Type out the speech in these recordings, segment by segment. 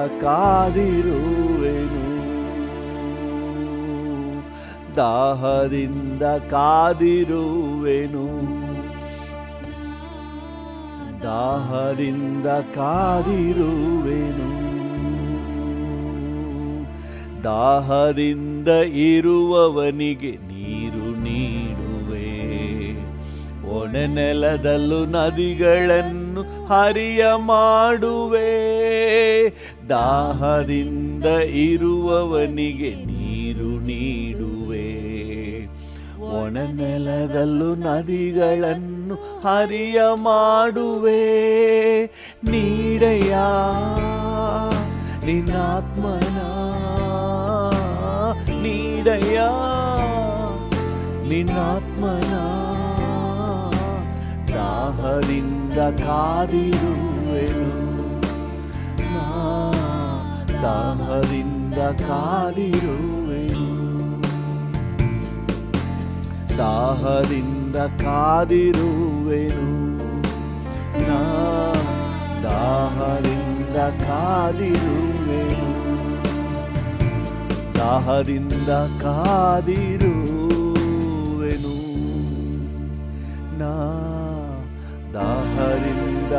ಕಾದಿರುವೆನು ದಾಹದಿಂದ ಕಾದಿರುವೆನು ದಾಹದಿಂದ ಕಾದಿರುವೆನು ದಾಹದಿಂದ ಇರುವವನಿಗೆ ನೀರು ನೀಡುವೆ ಒಣನೆಲದಲ್ಲೂ ನದಿಗಳನ್ನು ಹರಿಯ ಮಾಡುವೆ ದಾಹದಿಂದ ಇರುವವನಿಗೆ ನೀರು ನೀಡುವೆ ಒಣನೆಲದಲ್ಲೂ ನದಿಗಳನ್ನು ಹರಿಯ ಮಾಡುವೆ ನೀಡಯ್ಯ ನಿನ್ನಾತ್ಮನ ನೀಡಯ್ಯ ನಿನ್ನಾತ್ಮನ ದಾಹದಿಂದ ಕಾದಿರುವೆನು ನಾ ದಾಹದಿಂದ ಕಾದಿರುವೆನು ದಾಹದಿಂದ ಕಾದಿರುವೆನು ನಾ ದಾಹದಿಂದ ಕಾದಿರುವೆನು ದಾಹದಿಂದ ಕಾದಿರುವೆನು ನಾ ದಾಹದಿಂದ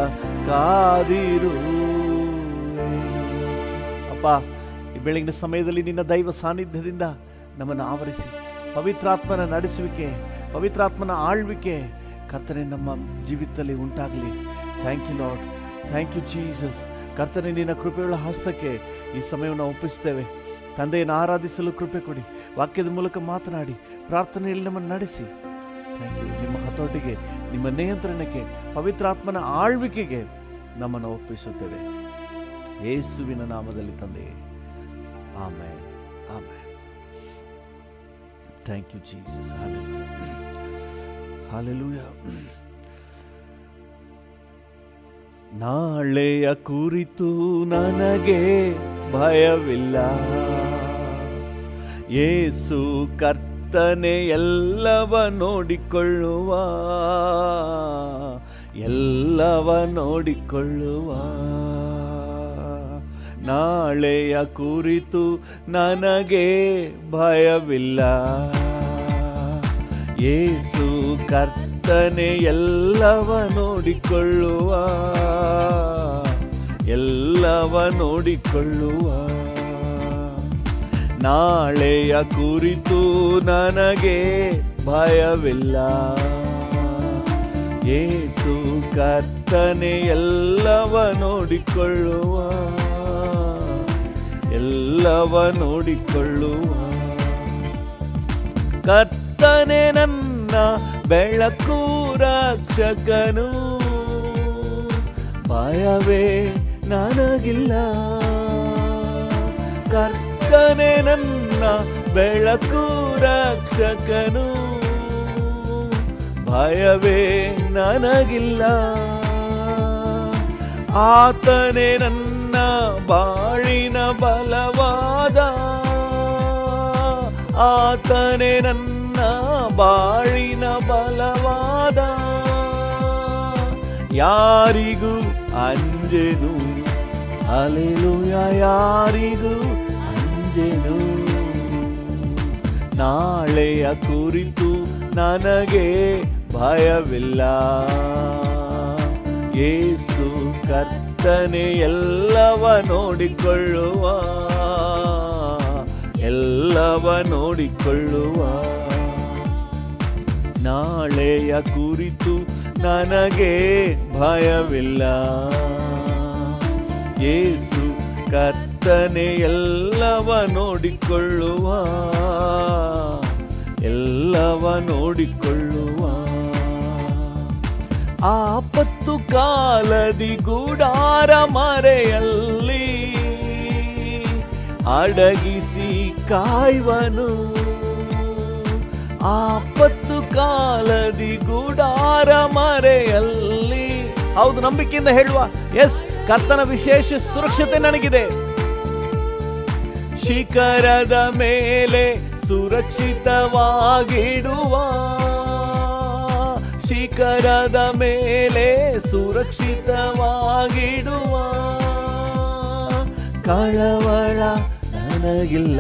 ಕಾದಿರುವೆನು ಅಪ್ಪ ಈ ಬೆಳಗಿನ ಸಮಯದಲ್ಲಿ ನಿನ್ನ ದೈವ ಸಾನ್ನಿಧ್ಯದಿಂದ ನಮ್ಮನ್ನು ಆವರಿಸಿ ಪವಿತ್ರಾತ್ಮನ ನಡೆಸುವಿಕೆ ಪವಿತ್ರಾತ್ಮನ ಆಳ್ವಿಕೆ ಕರ್ತನೆ ನಮ್ಮ ಜೀವಿತದಲ್ಲಿ ಉಂಟಾಗಲಿ thank you lord thank you Jesus ಕರ್ತನೆ ನಿನ್ನ ಕೃಪೆಯುಳ್ಳ ಹಸ್ತಕ್ಕೆ ಈ ಸಮಯವನ್ನು ಒಪ್ಪಿಸ್ತೇವೆ ತಂದೆಯನ್ನು ಆರಾಧಿಸಲು ಕೃಪೆ ಕೊಡಿ ವಾಕ್ಯದ ಮೂಲಕ ಮಾತನಾಡಿ ಪ್ರಾರ್ಥನೆಯಲ್ಲಿ ನಮ್ಮನ್ನು ನಡೆಸಿ ಥ್ಯಾಂಕ್ ಯು ನಿಮ್ಮ ಹತೋಟಿಗೆ ನಿಮ್ಮ ನಿಯಂತ್ರಣಕ್ಕೆ ಪವಿತ್ರಾತ್ಮನ ಆಳ್ವಿಕೆಗೆ ನಮ್ಮನ್ನು ಒಪ್ಪಿಸುತ್ತೇವೆ ಯೇಸುವಿನ ನಾಮದಲ್ಲಿ ತಂದೆ ಆಮೇಲೆ ಆಮೇಲೆ ಥ್ಯಾಂಕ್ ಯು ಜೀಸಸ್ ಹಾಲೆಲೂಯ ನಾಳೆಯ ಕುರಿತು ನನಗೆ ಭಯವಿಲ್ಲ ಯೇಸು ಕರ್ತನೆ ಎಲ್ಲವ ನೋಡಿಕೊಳ್ಳುವ ಎಲ್ಲವ ನೋಡಿಕೊಳ್ಳುವ ನಾಳೆಯ ಕುರಿತು ನನಗೆ ಭಯವಿಲ್ಲ ಯೇಸು ಕರ್ತನೆ ಎಲ್ಲವ ನೋಡಿಕೊಳ್ಳುವ ಎಲ್ಲವ ನೋಡಿಕೊಳ್ಳುವ ನಾಳೆಯ ಕುರಿತು ನನಗೆ ಭಯವಿಲ್ಲ ಯೇಸು ಕರ್ತನೆ ಎಲ್ಲವ ನೋಡಿಕೊಳ್ಳುವ ಎಲ್ಲವ ನೋಡಿಕೊಳ್ಳುವ ಕರ್ತನೆ ನನ್ನ ಬೆಳಕು ರಕ್ಷಕನು ಭಯವೇ ನನಗಿಲ್ಲ ಕರ್ತನೆ ನನ್ನ ಬೆಳಕು ರಕ್ಷಕನು ಭಯವೇ ನನಗಿಲ್ಲ ಆತನೇ ನನ್ನ ಬಾಳಿನ ಬಲವಾದ ಆತನೇ ನನ್ನ ಬಾಳಿನ ಬಲವಾದ ಯಾರಿಗೂ ಅಂಜೆನು ಅಲೆಲುಯ ಯಾರಿಗೂ ಅಂಜೆನು ನಾಳೆಯ ಕುರಿತು ನನಗೆ ಭಯವಿಲ್ಲ ಯೇಸು ಕರ್ತನೆ ಎಲ್ಲವ ನೋಡಿಕೊಳ್ಳುವ ಎಲ್ಲವ ನೋಡಿಕೊಳ್ಳುವ ನಾಳೆಯ ಕುರಿತು ನನಗೆ ಭಯವಿಲ್ಲ ಯೇಸು ಕರ್ತನೆ ಎಲ್ಲವ ನೋಡಿಕೊಳ್ಳುವ ಎಲ್ಲವ ನೋಡಿಕೊಳ್ಳುವ ಆಪತ್ತು ಕಾಲದಿ ಗೂಡಾರ ಮರೆಯಲ್ಲಿ ಅಡಗಿಸಿ ಕಾಯುವನು ಆಪತ್ತು ಕಾಲದಿ ಗೂಡಾರ ಮರೆಯಲ್ಲಿ ಹೌದು ನಂಬಿಕೆಯಿಂದ ಹೇಳುವ ಎಸ್ ಕರ್ತನ ವಿಶೇಷ ಸುರಕ್ಷತೆ ನನಗಿದೆ ಶಿಖರದ ಮೇಲೆ ಸುರಕ್ಷಿತವಾಗಿಡುವ ಶಿಖರದ ಮೇಲೆ ಸುರಕ್ಷಿತವಾಗಿಡುವ ಕಳವಳ ನನಗಿಲ್ಲ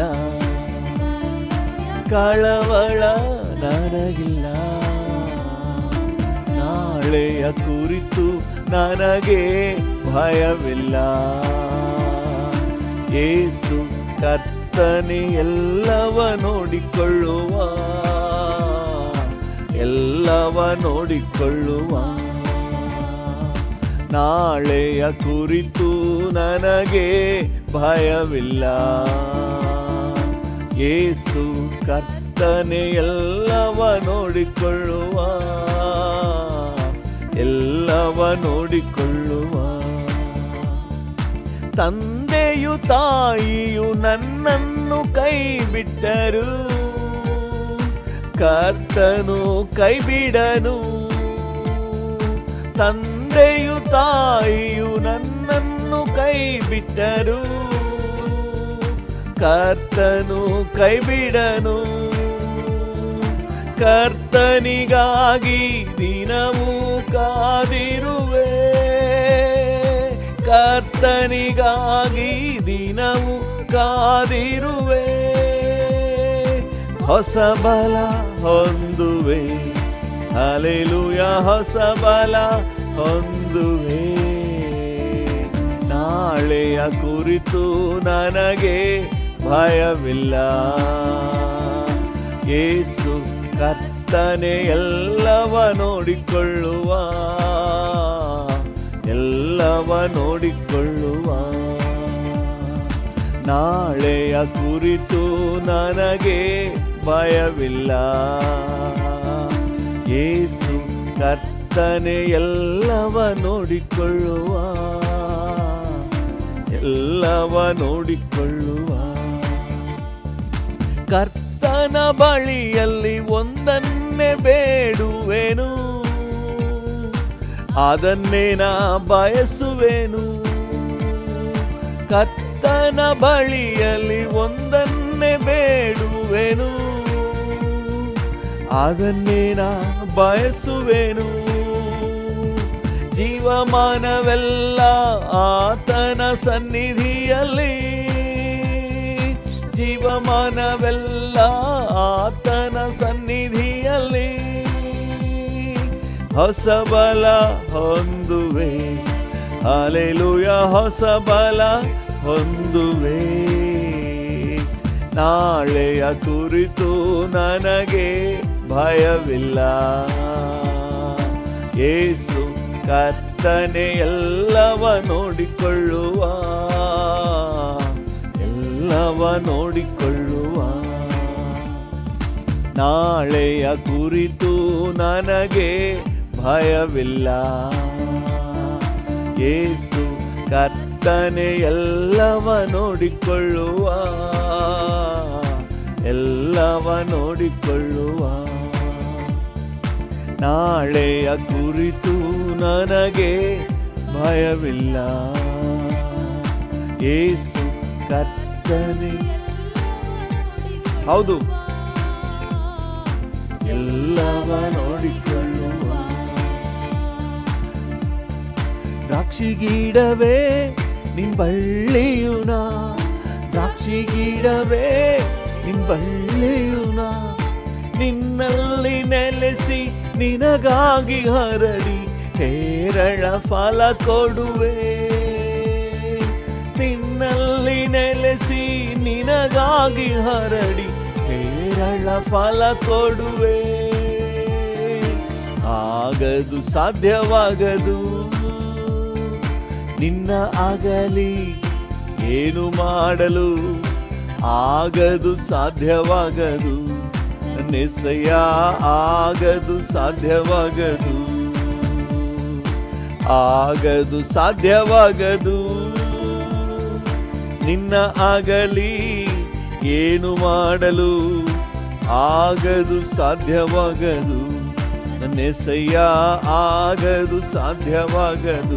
ಕಳವಳ ನನಗಿಲ್ಲ ನಾಳೆಯ ಕುರಿತು ನನಗೆ ಭಯವಿಲ್ಲ ಏಸು ಕರ್ತನೆ ಎಲ್ಲವ ನೋಡಿಕೊಳ್ಳುವ ಎಲ್ಲವ ನೋಡಿಕೊಳ್ಳುವ ನಾಳೆಯ ಕುರಿತು ನನಗೆ ಭಯವಿಲ್ಲ ಏಸು ಕರ್ತನೆ ಎಲ್ಲವ ನೋಡಿಕೊಳ್ಳುವ ಎಲ್ಲವ ನೋಡಿಕೊಳ್ಳುವ ತಂದೆಯು ತಾಯಿಯು ನನ್ನನ್ನು ಕೈ ಬಿಟ್ಟರು ಕರ್ತನು ಕೈ ಬಿಡನು ತಂದೆಯು ತಾಯಿಯು ನನ್ನನ್ನು ಕೈ ಬಿಟ್ಟರು ಕರ್ತನು ಕೈ ಬಿಡನು ಕರ್ತನಿಗಾಗಿ ದಿನವೂ ಕಾದಿರುವೆ ಕರ್ತನಿಗಾಗಿ ದಿನವೂ ಕಾದಿರುವೆ ಹೊಸ ಬಲ ಹೊಂದುವೆ ಅಲೆಲುಯ ಹೊಸ ಬಲ ಹೊಂದುವೆ ನಾಳೆಯ ಕುರಿತು ನನಗೆ ಭಯವಿಲ್ಲ ಏಸು ಕರ್ತನೆ ಎಲ್ಲವ ನೋಡಿಕೊಳ್ಳುವ ಎಲ್ಲವ ನೋಡಿಕೊಳ್ಳುವ ನಾಳೆಯ ಕುರಿತು ನನಗೆ ಭಯವಿಲ್ಲ ಏಸು ಕರ್ತನೆ ಎಲ್ಲವ ನೋಡಿಕೊಳ್ಳುವ ಎಲ್ಲವ ನೋಡಿಕೊಳ್ಳುವ ಕರ್ತನ ಬಳಿಯಲ್ಲಿ ಒಂದನ್ನೇ ಬೇಡುವೆನು ಅದನ್ನೇ ನಾ ಬಯಸುವೆನು ಕರ್ತನ ಬಳಿಯಲ್ಲಿ ಒಂದನ್ನೇ ಬೇಡುವೆನು ಅದನ್ನೇ ನಾ ಬಯಸುವೆನು ಜೀವಮಾನವೆಲ್ಲ ಆತನ ಸನ್ನಿಧಿಯಲ್ಲಿ ಜೀವಮಾನವೆಲ್ಲ ಆತನ ಸನ್ನಿಧಿಯಲ್ಲಿ ಹೊಸ ಬಲ ಹೊಂದುವೆ ಅಲೆಲುಯ ಹೊಸ ಬಲ ಹೊಂದುವೆ ನಾಳೆಯ ಕುರಿತು ನನಗೆ ಭಯವಿಲ್ಲ ಏಸು ಕರ್ತನೆ ಎಲ್ಲವ ನೋಡಿಕೊಳ್ಳುವ ಎಲ್ಲವ ನೋಡಿಕೊಳ್ಳುವ ನಾಳೆಯ ಕುರಿತು ನನಗೆ ಭಯವಿಲ್ಲ ಏಸು ಕರ್ತನೆ ಎಲ್ಲವ ನೋಡಿಕೊಳ್ಳುವ ಎಲ್ಲವ ನೋಡಿಕೊಳ್ಳುವ ನಾಳೆಯ ಕುರಿತು ನನಗೆ ಭಯವಿಲ್ಲ ಏಸು ಕರ್ತನೆ ಹೌದು ಎಲ್ಲವ ನೋಡಿಕೊಳ್ಳುವ ದ್ರಾಕ್ಷಿ ಗಿಡವೇ ನಿನ್ ಬಳ್ಳಿಯುನ ದ್ರಾಕ್ಷಿ ಗಿಡವೇ ನಿನ್ ಬಳ್ಳಿಯುನ ನಿನ್ನಲ್ಲಿ ನೆಲೆಸಿ ನಿನಗಾಗಿ ಹರಡಿ ಹೇರಳ ಫಲ ಕೊಡುವೆ ನಿನ್ನಲ್ಲಿ ನೆಲೆಸಿ ನಿನಗಾಗಿ ಹರಡಿ ಹೇರಳ ಫಲ ಕೊಡುವೆ ಆಗದು ಸಾಧ್ಯವಾಗದು ನಿನ್ನ ಆಗಲಿ ಏನು ಮಾಡಲು ಆಗದು ಸಾಧ್ಯವಾಗದು ನಿಸ್ಸಯ ಆಗದು ಸಾಧ್ಯವಾಗದು ಆಗದು ಸಾಧ್ಯವಾಗದು ನಿನ್ನ ಆಗಲಿ ಏನು ಮಾಡಲು ಆಗದು ಸಾಧ್ಯವಾಗದು ನನ್ನೆಸಯ್ಯ ಆಗದು ಸಾಧ್ಯವಾಗದು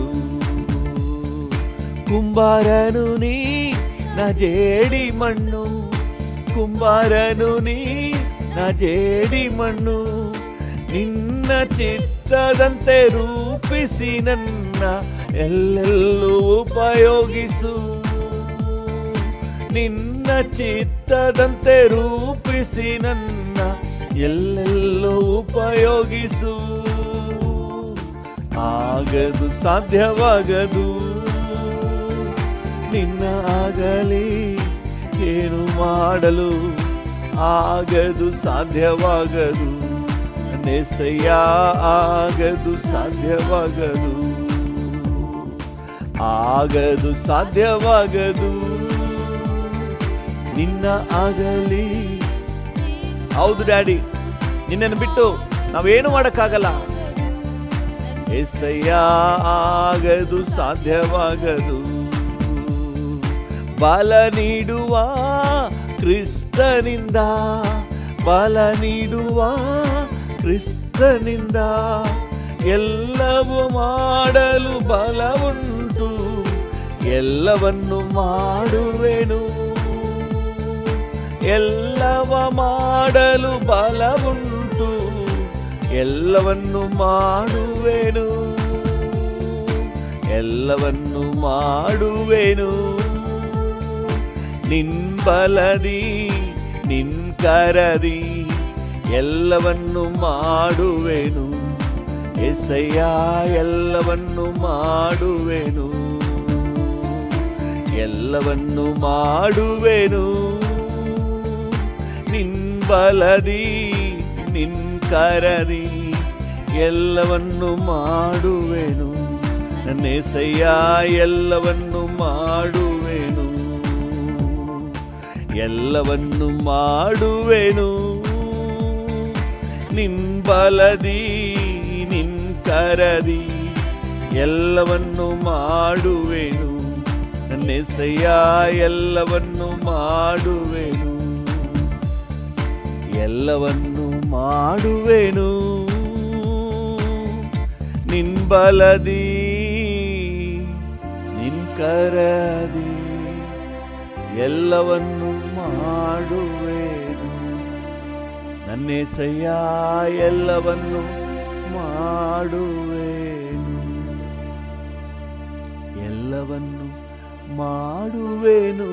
ಕುಂಬಾರನು ನೀ ನ ಜೇಡಿ ಮಣ್ಣು ಕುಂಬಾರನು ನೀ ನ ಜೇಡಿ ಮಣ್ಣು ನಿನ್ನ ಚಿತ್ತದಂತೆ ರೂಪಿಸಿ ನನ್ನ ಎಲ್ಲೆಲ್ಲೂ ಉಪಯೋಗಿಸು ನಿನ್ನ ಚಿತ್ತದಂತೆ ರೂಪಿಸಿ ನನ್ನ ಎಲ್ಲೆಲ್ಲೋ ಉಪಯೋಗಿಸು ಆಗದು ಸಾಧ್ಯವಾಗದು ನಿನ್ನ ಆಗಲಿ ಏನು ಮಾಡಲು ಆಗದು ಸಾಧ್ಯವಾಗದು ನೆಸೆಯ ಆಗದು ಸಾಧ್ಯವಾಗದು ಆಗದು ಸಾಧ್ಯವಾಗದು ನಿನ್ನ ಆಗಲಿ ಹೌದು ಡ್ಯಾಡಿ ನಿನ್ನನ್ನು ಬಿಟ್ಟು ನಾವೇನು ಮಾಡಕ್ಕಾಗಲ್ಲ ಎಸಯ್ಯ ಆಗದು ಸಾಧ್ಯವಾಗದು ಬಲ ನೀಡುವ ಕ್ರಿಸ್ತನಿಂದ ಬಲ ನೀಡುವ ಕ್ರಿಸ್ತನಿಂದ ಎಲ್ಲವೂ ಮಾಡಲು ಬಲವುಂಟು ಎಲ್ಲವನ್ನು ಮಾಡುವೆನು ಎಲ್ಲವ ಮಾಡಲು ಬಲವುಂಟು ಎಲ್ಲವನ್ನು ಮಾಡುವೆನು ಎಲ್ಲವನ್ನು ಮಾಡುವೆನು ನಿನ್ ಬಲದಿ ನಿನ್ ಕರದಿ ಎಲ್ಲವನ್ನು ಮಾಡುವೆನು ಎಸಯ್ಯ ಎಲ್ಲವನ್ನು ಮಾಡುವೆನು ಎಲ್ಲವನ್ನು ಮಾಡುವೆನು ನಿನ್ ಬಲದಿ ನಿನ್ ಕರದಿ ಎಲ್ಲವನ್ನು ಮಾಡುವೆನು ನನ್ನ ಎಸಯ್ಯ ಎಲ್ಲವನ್ನು ಮಾಡುವೆನು ಎಲ್ಲವನ್ನು ಮಾಡುವೆನು ನಿನ್ ಬಲದಿ ನಿನ್ ಕರದಿ ಎಲ್ಲವನ್ನು ಮಾಡುವೆನು ನನ್ನ ಎಸಯ್ಯ ಎಲ್ಲವನ್ನು ಮಾಡುವೆನು ಎಲ್ಲವನ್ನು ಮಾಡುವೆನು ನಿನ್ ಬಲದಿ ನಿನ್ ಕರದಿ ಎಲ್ಲವನ್ನು ಮಾಡುವೆನು ನನ್ನೆಸಯ್ಯ ಎಲ್ಲವನ್ನು ಮಾಡುವೆನು ಎಲ್ಲವನ್ನು ಮಾಡುವೆನು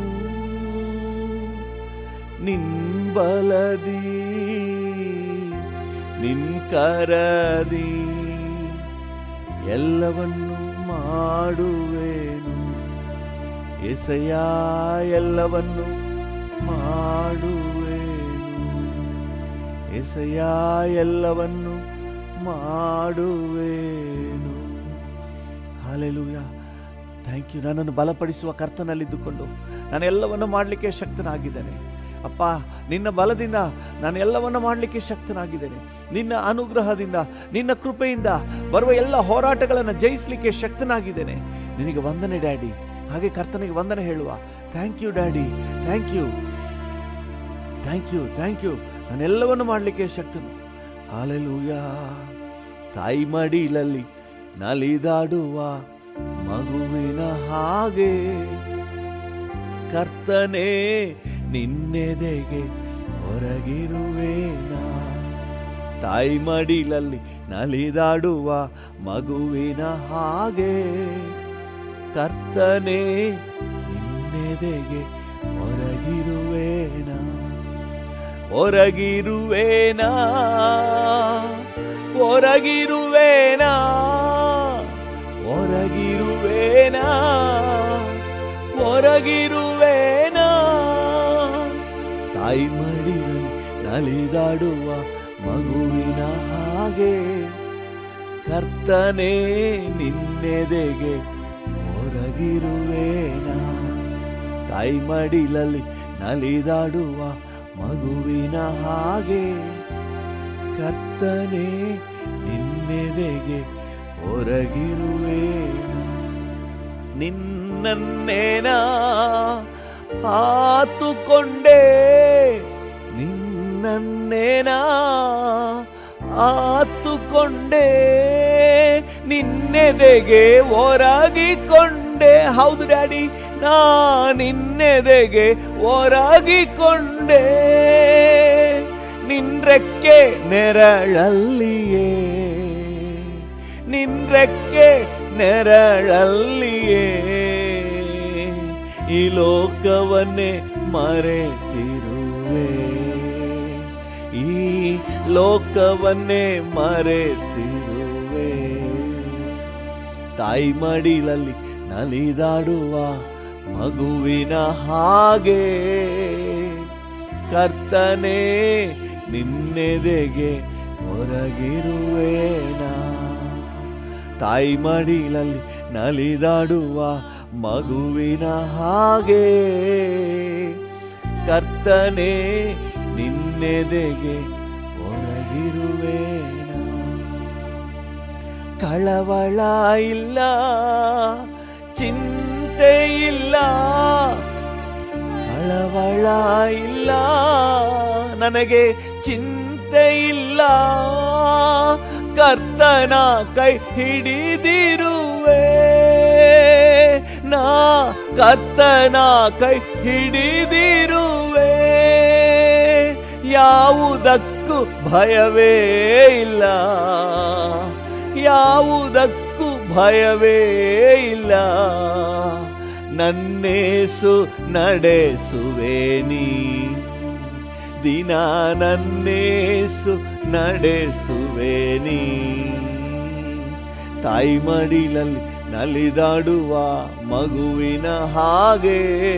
ನಿನ್ ಬಲದಿ ನಿನ್ ಕರದಿ ಎಲ್ಲವನ್ನು ಮಾಡುವೆನು ಎಸೆಯ ಎಲ್ಲವನ್ನು ಮಾಡುವೆನು ಎಸೆಯ ಎಲ್ಲವನ್ನು ಮಾಡುವೆನು ಹಾಲೆಲೂಯ ಥ್ಯಾಂಕ್ ಯು ನನ್ನನ್ನು ಬಲಪಡಿಸುವ ಕರ್ತನಲ್ಲಿದ್ದುಕೊಂಡು ನಾನು ಎಲ್ಲವನ್ನು ಮಾಡಲಿಕ್ಕೆ ಶಕ್ತನಾಗಿದ್ದೇನೆ ಅಪ್ಪ ನಿನ್ನ ಬಲದಿಂದ ನಾನು ಎಲ್ಲವನ್ನು ಮಾಡಲಿಕ್ಕೆ ಶಕ್ತನಾಗಿದ್ದೇನೆ ನಿನ್ನ ಅನುಗ್ರಹದಿಂದ ನಿನ್ನ ಕೃಪೆಯಿಂದ ಬರುವ ಎಲ್ಲ ಹೋರಾಟಗಳನ್ನು ಜಯಿಸಲಿಕ್ಕೆ ಶಕ್ತನಾಗಿದ್ದೇನೆ ನಿನಗೆ ವಂದನೆ ಡ್ಯಾಡಿ ಹಾಗೆ ಕರ್ತನಿಗೆ ವಂದನೆ ಹೇಳುವ thank you daddy thank you thank you thank you ನಾನೆಲ್ಲವನ್ನು ಮಾಡಲಿಕ್ಕೆ ಶಕ್ತನು ಹಾಲೆಲೂಯ ತಾಯಿ ಮಡಿಲಲ್ಲಿ ನಲಿದಾಡುವ ಮಗುವಿನ ಹಾಗೆ ಕರ್ತನೇ ನಿನ್ನೆದೆಗೆ ಹೊರಗಿರುವೇನ ತಾಯಿ ಮಡಿಲಲ್ಲಿ ನಲಿದಾಡುವ ಮಗುವಿನ ಹಾಗೆ ಕರ್ತನೇ ನಿನ್ನೆದೆಗೆ ಹೊರಗಿರುವೇನ ಹೊರಗಿರುವೇನಾ ಹೊರಗಿರುವೇನಾ ಹೊರಗಿರುವೇನಾ ಹೊರಗಿರುವೇನಾ ತಾಯಿ ಮಡಿಯಲ್ಲಿ ನಲಿದಾಡುವ ಮಗುವಿನ ಹಾಗೆ ಕರ್ತನೇ ನಿನ್ನೆದೆಗೆ ಹೊರಗಿರುವೇನಾ ತಾಯಿ ಮಡಿಲಲ್ಲಿ ನಲಿದಾಡುವ ಮಗುವಿನ ಹಾಗೆ ಕರ್ತನೇ ನಿನ್ನೆದೆಗೆ ಹೊರಗಿರುವೇನಾ ನಿನ್ನನ್ನೇನಾ ಆತುಕೊಂಡೆ ನಿನ್ನನ್ನೇನಾ ಆತುಕೊಂಡೆ ನಿನ್ನೆದೆಗೆ ಹೊರಗಿಕೊಂಡೆ ಹೌದು ಡ್ಯಾಡಿ ನಾ ನಿನ್ನೆದೆಗೆ ಹೊರಗಿಕೊಂಡೆ ನಿನ್ರೆಕ್ಕೆ ನೆರಳಲ್ಲಿಯೇ ನಿನ್ರೆಕ್ಕೆ ನೆರಳಲ್ಲಿಯೇ ಈ ಲೋಕವನ್ನೇ ಮರೆತಿರುವೆ ಈ ಲೋಕವನ್ನೇ ಮರೆತಿರುವೆ ತಾಯಿ ಮಡಿಲಲ್ಲಿ ನಲಿದಾಡುವ ಮಗುವಿನ ಹಾಗೆ ಕರ್ತನೆ ನಿನ್ನೆದೆಗೆ ಹೊರಗಿರುವೇನಾ ತಾಯಿ ಮಡಿಲಲ್ಲಿ ನಲಿದಾಡುವ ಮಗುವಿನ ಹಾಗೆ ಕರ್ತನೆ ನಿನ್ನೆದೆಗೆ ಹೊರಗಿರುವೇನಾ ಕಳವಳ ಇಲ್ಲ ಚಿಂತೆ ಇಲ್ಲ ಕಳವಳ ಇಲ್ಲ ನನಗೆ ಚಿಂತೆ ಇಲ್ಲ ಕರ್ತನ ಕೈ ಹಿಡಿದಿರುವೆ ನಾ ಕರ್ತನ ಕೈ ಹಿಡಿದಿರುವೆ ಯಾವುದಕ್ಕೂ ಭಯವೇ ಇಲ್ಲ ಯಾವುದಕ್ಕೂ ಭಯವೇ ಇಲ್ಲ ನನ್ನೇಸು ನಡೆಸುವೆ ನೀ ದಿನ ನನ್ನೇಸು ನಡೆಸುವೆ ನೀ ತಾಯಿ ಮಡಿಲಲ್ಲಿ ನಲಿದಾಡುವ ಮಗುವಿನ ಹಾಗೆ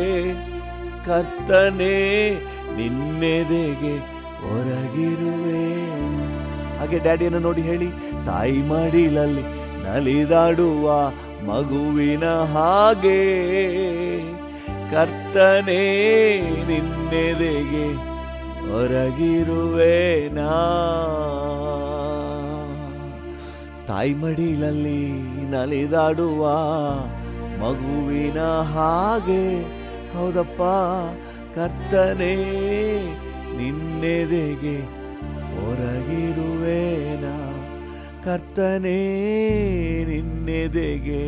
ಕರ್ತನೆ ನಿನ್ನೆದೆಗೆ ಹೊರಗಿರುವೆ ಹಾಗೆ ಡ್ಯಾಡಿಯನ್ನು ನೋಡಿ ಹೇಳಿ ತಾಯಿ ಮಡಿಲಲ್ಲಿ ನಲಿದಾಡುವ ಮಗುವಿನ ಹಾಗೆ ಕರ್ತನೆ ನಿನ್ನೆದೆಗೆ ಹೊರಗಿರುವೇನಾ ತಾಯಿ ಮಡಿಲಲ್ಲಿ ನಲಿದಾಡುವ ಮಗುವಿನ ಹಾಗೆ ಹೌದಪ್ಪ ಕರ್ತನೆ ನಿನ್ನೆದೆಗೆ ಹೊರಗಿರುವೇನಾ ಕರ್ತನೆ ನಿನ್ನೆದೆಗೆ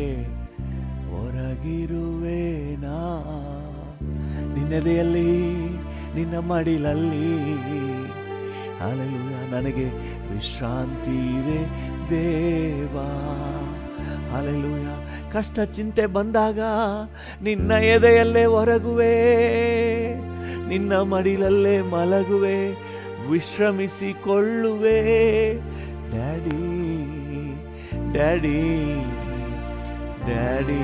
ಹೊರಗಿರುವೇನಾ ನಿನ್ನೆದೆಯಲ್ಲಿ ನಿನ್ನ ಮಡಿಲಲ್ಲಿ ಹಾಲೆಲೂಯ ನನಗೆ ವಿಶ್ರಾಂತಿ ಇದೆ ದೇವಾ ಹಾಲೆಲೂಯ ಕಷ್ಟ ಚಿಂತೆ ಬಂದಾಗ ನಿನ್ನ ಎದೆಯಲ್ಲೇ ಹೊರಗುವೆ ನಿನ್ನ ಮಡಿಲಲ್ಲೇ ಮಲಗುವೆ ವಿಶ್ರಮಿಸಿಕೊಳ್ಳುವೆ daddy daddy daddy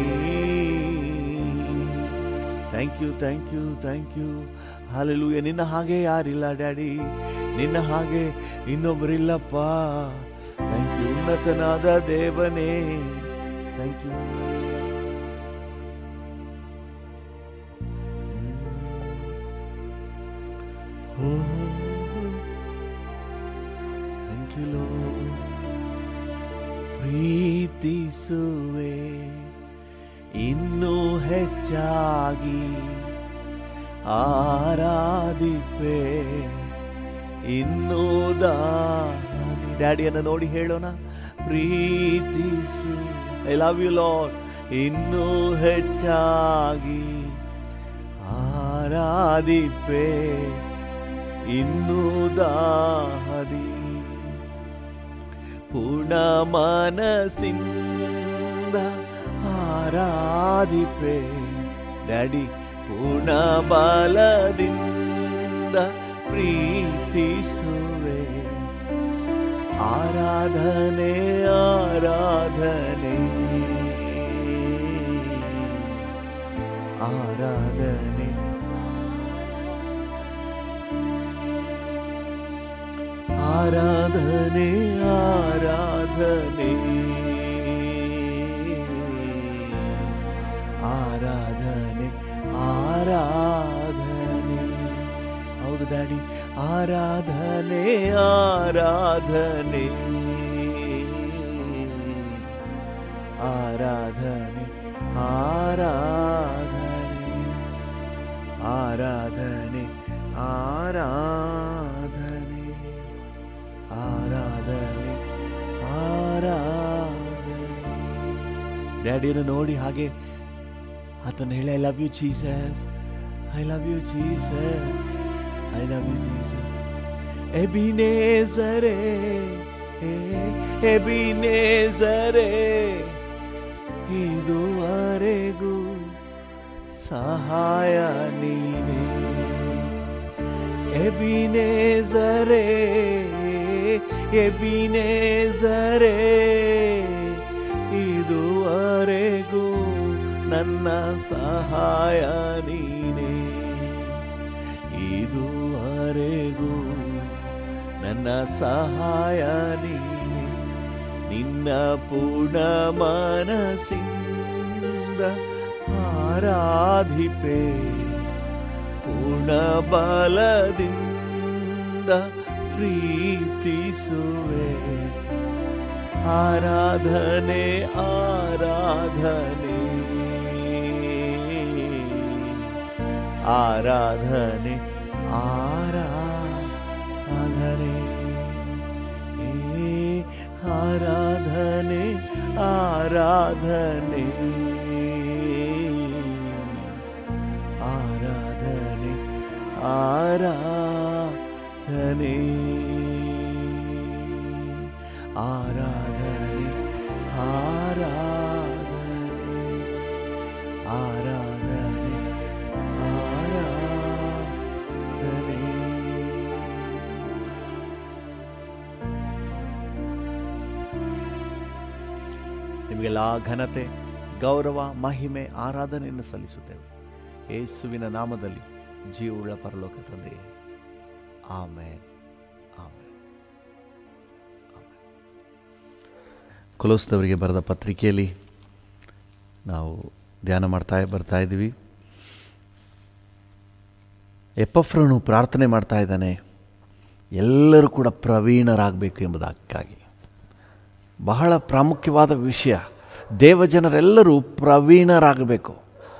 thank you thank you thank you hallelujah ನಿನ್ನ ಹಾಗೆ ಯಾರಿಲ್ಲ ಡ್ಯಾಡಿ ನಿನ್ನ ಹಾಗೆ ಇನ್ನೊಬ್ಬರಿಲ್ಲಪ್ಪ ಥ್ಯಾಂಕ್ ಯು ಉನ್ನತನಾದ ದೇವನೇ ಥ್ಯಾಂಕ್ ಯು ಥ್ಯಾಂಕ್ ಯು ಲೋ ಪ್ರೀತಿಸುವೆ ಇನ್ನೂ ಹೆಚ್ಚಾಗಿ ಆರಾಧಿಪೆ ಇನ್ನೂ ದಾರಿ ಡ್ಯಾಡಿಯನ್ನು ನೋಡಿ ಹೇಳೋಣ ಪ್ರೀತಿಸು ಐ ಲವ್ ಯು ಲಾರ್ಡ್ ಇನ್ನೂ ಹೆಚ್ಚಾಗಿ ಆರಾಧಿಪೆ ಇನ್ನೂ ದಾಹದಿ ಪೂರ್ಣ ಮನಸ್ಸಿಂದ ಆರಾಧಿಪೆ ಡ್ಯಾಡಿ ಪೂರ್ಣ ಬಲದಿಂದ ಪ್ರೀತಿಸುವೆ ಆರಾಧನೆ ಆರಾಧನೆ ಆರಾಧನೆ ಆರಾಧನೆ ಆರಾಧನೆ ಆರಾಧನೆ ಆರಾಧನೆ ಹೌದು ಡ್ಯಾಡಿ ಆರಾಧನೆ ಆರಾಧನೆ ಆರಾಧನೆ ಆರಾಧನೆ ಆರಾಧನೆ ಆರಾಧನೆ ಆರಾಧನೆ ಆರಾಧನೆ ಡ್ಯಾಡಿಯನ್ನು ನೋಡಿ ಹಾಗೆ ಆತನ ಹೇಳಿ I love you Jesus I love you Jesus I love you Jesus ಎಬಿನೇಸರೇ ಎಬಿನೇಸರೇ ಇದುವರೆಗೂ ಸಹಾಯ ನೀನೇ ಎಬಿನೇಜರೇ ಎಬಿನೇಜರೇ ಇದುವರೆಗೂ ನನ್ನ ಸಹಾಯ ನೀನೇ ಇದುವರೆಗೂ ನನ್ನ ಸಹಾಯ ನೀನೇ ನಿನ್ನ ಪೂರ್ಣ ಮನಸ್ಸಿಂದ ಆರಾಧಿಪೆ ಪೂರ್ಣ ಬಲದಿಂದ ಪ್ರೀತಿಸುವೆ ಆರಾಧನೆ ಆರಾಧನೆ ಆರಾಧನೆ ಆರಾಧನೆ ಏ ಆರಾಧನೆ ಆರಾಧನೆ ಆರಾಧನೆ ಆರಾಧನೆ ಆರಾಧನೆ ಆರಾಧನೆ ಆರಾಧನೆ ಆರಾಧನೆ ನಿಮಗೆಲ್ಲ ಘನತೆ ಗೌರವ ಮಹಿಮೆ ಆರಾಧನೆಯನ್ನು ಸಲ್ಲಿಸುತ್ತೇವೆ ಯೇಸುವಿನ ನಾಮದಲ್ಲಿ ಜೀವವುಳ್ಳ ಪರಲೋಕ ತಂದೆಯೇ ಆಮೇನ್ ಆಮೇನ್ ಆಮೇನ್. ಕೊಲೋಸ್ದವರಿಗೆ ಬರೆದ ಪತ್ರಿಕೆಯಲ್ಲಿ ನಾವು ಧ್ಯಾನ ಮಾಡ್ತಾ ಬರ್ತಾ ಇದ್ದೀವಿ ಎಪ್ಪಫ್ರನು ಪ್ರಾರ್ಥನೆ ಮಾಡ್ತಾ ಇದ್ದಾನೆ ಎಲ್ಲರೂ ಕೂಡ ಪ್ರವೀಣರಾಗಬೇಕು ಎಂಬುದಕ್ಕಾಗಿ ಬಹಳ ಪ್ರಾಮುಖ್ಯವಾದ ವಿಷಯ ದೇವಜನರೆಲ್ಲರೂ ಪ್ರವೀಣರಾಗಬೇಕು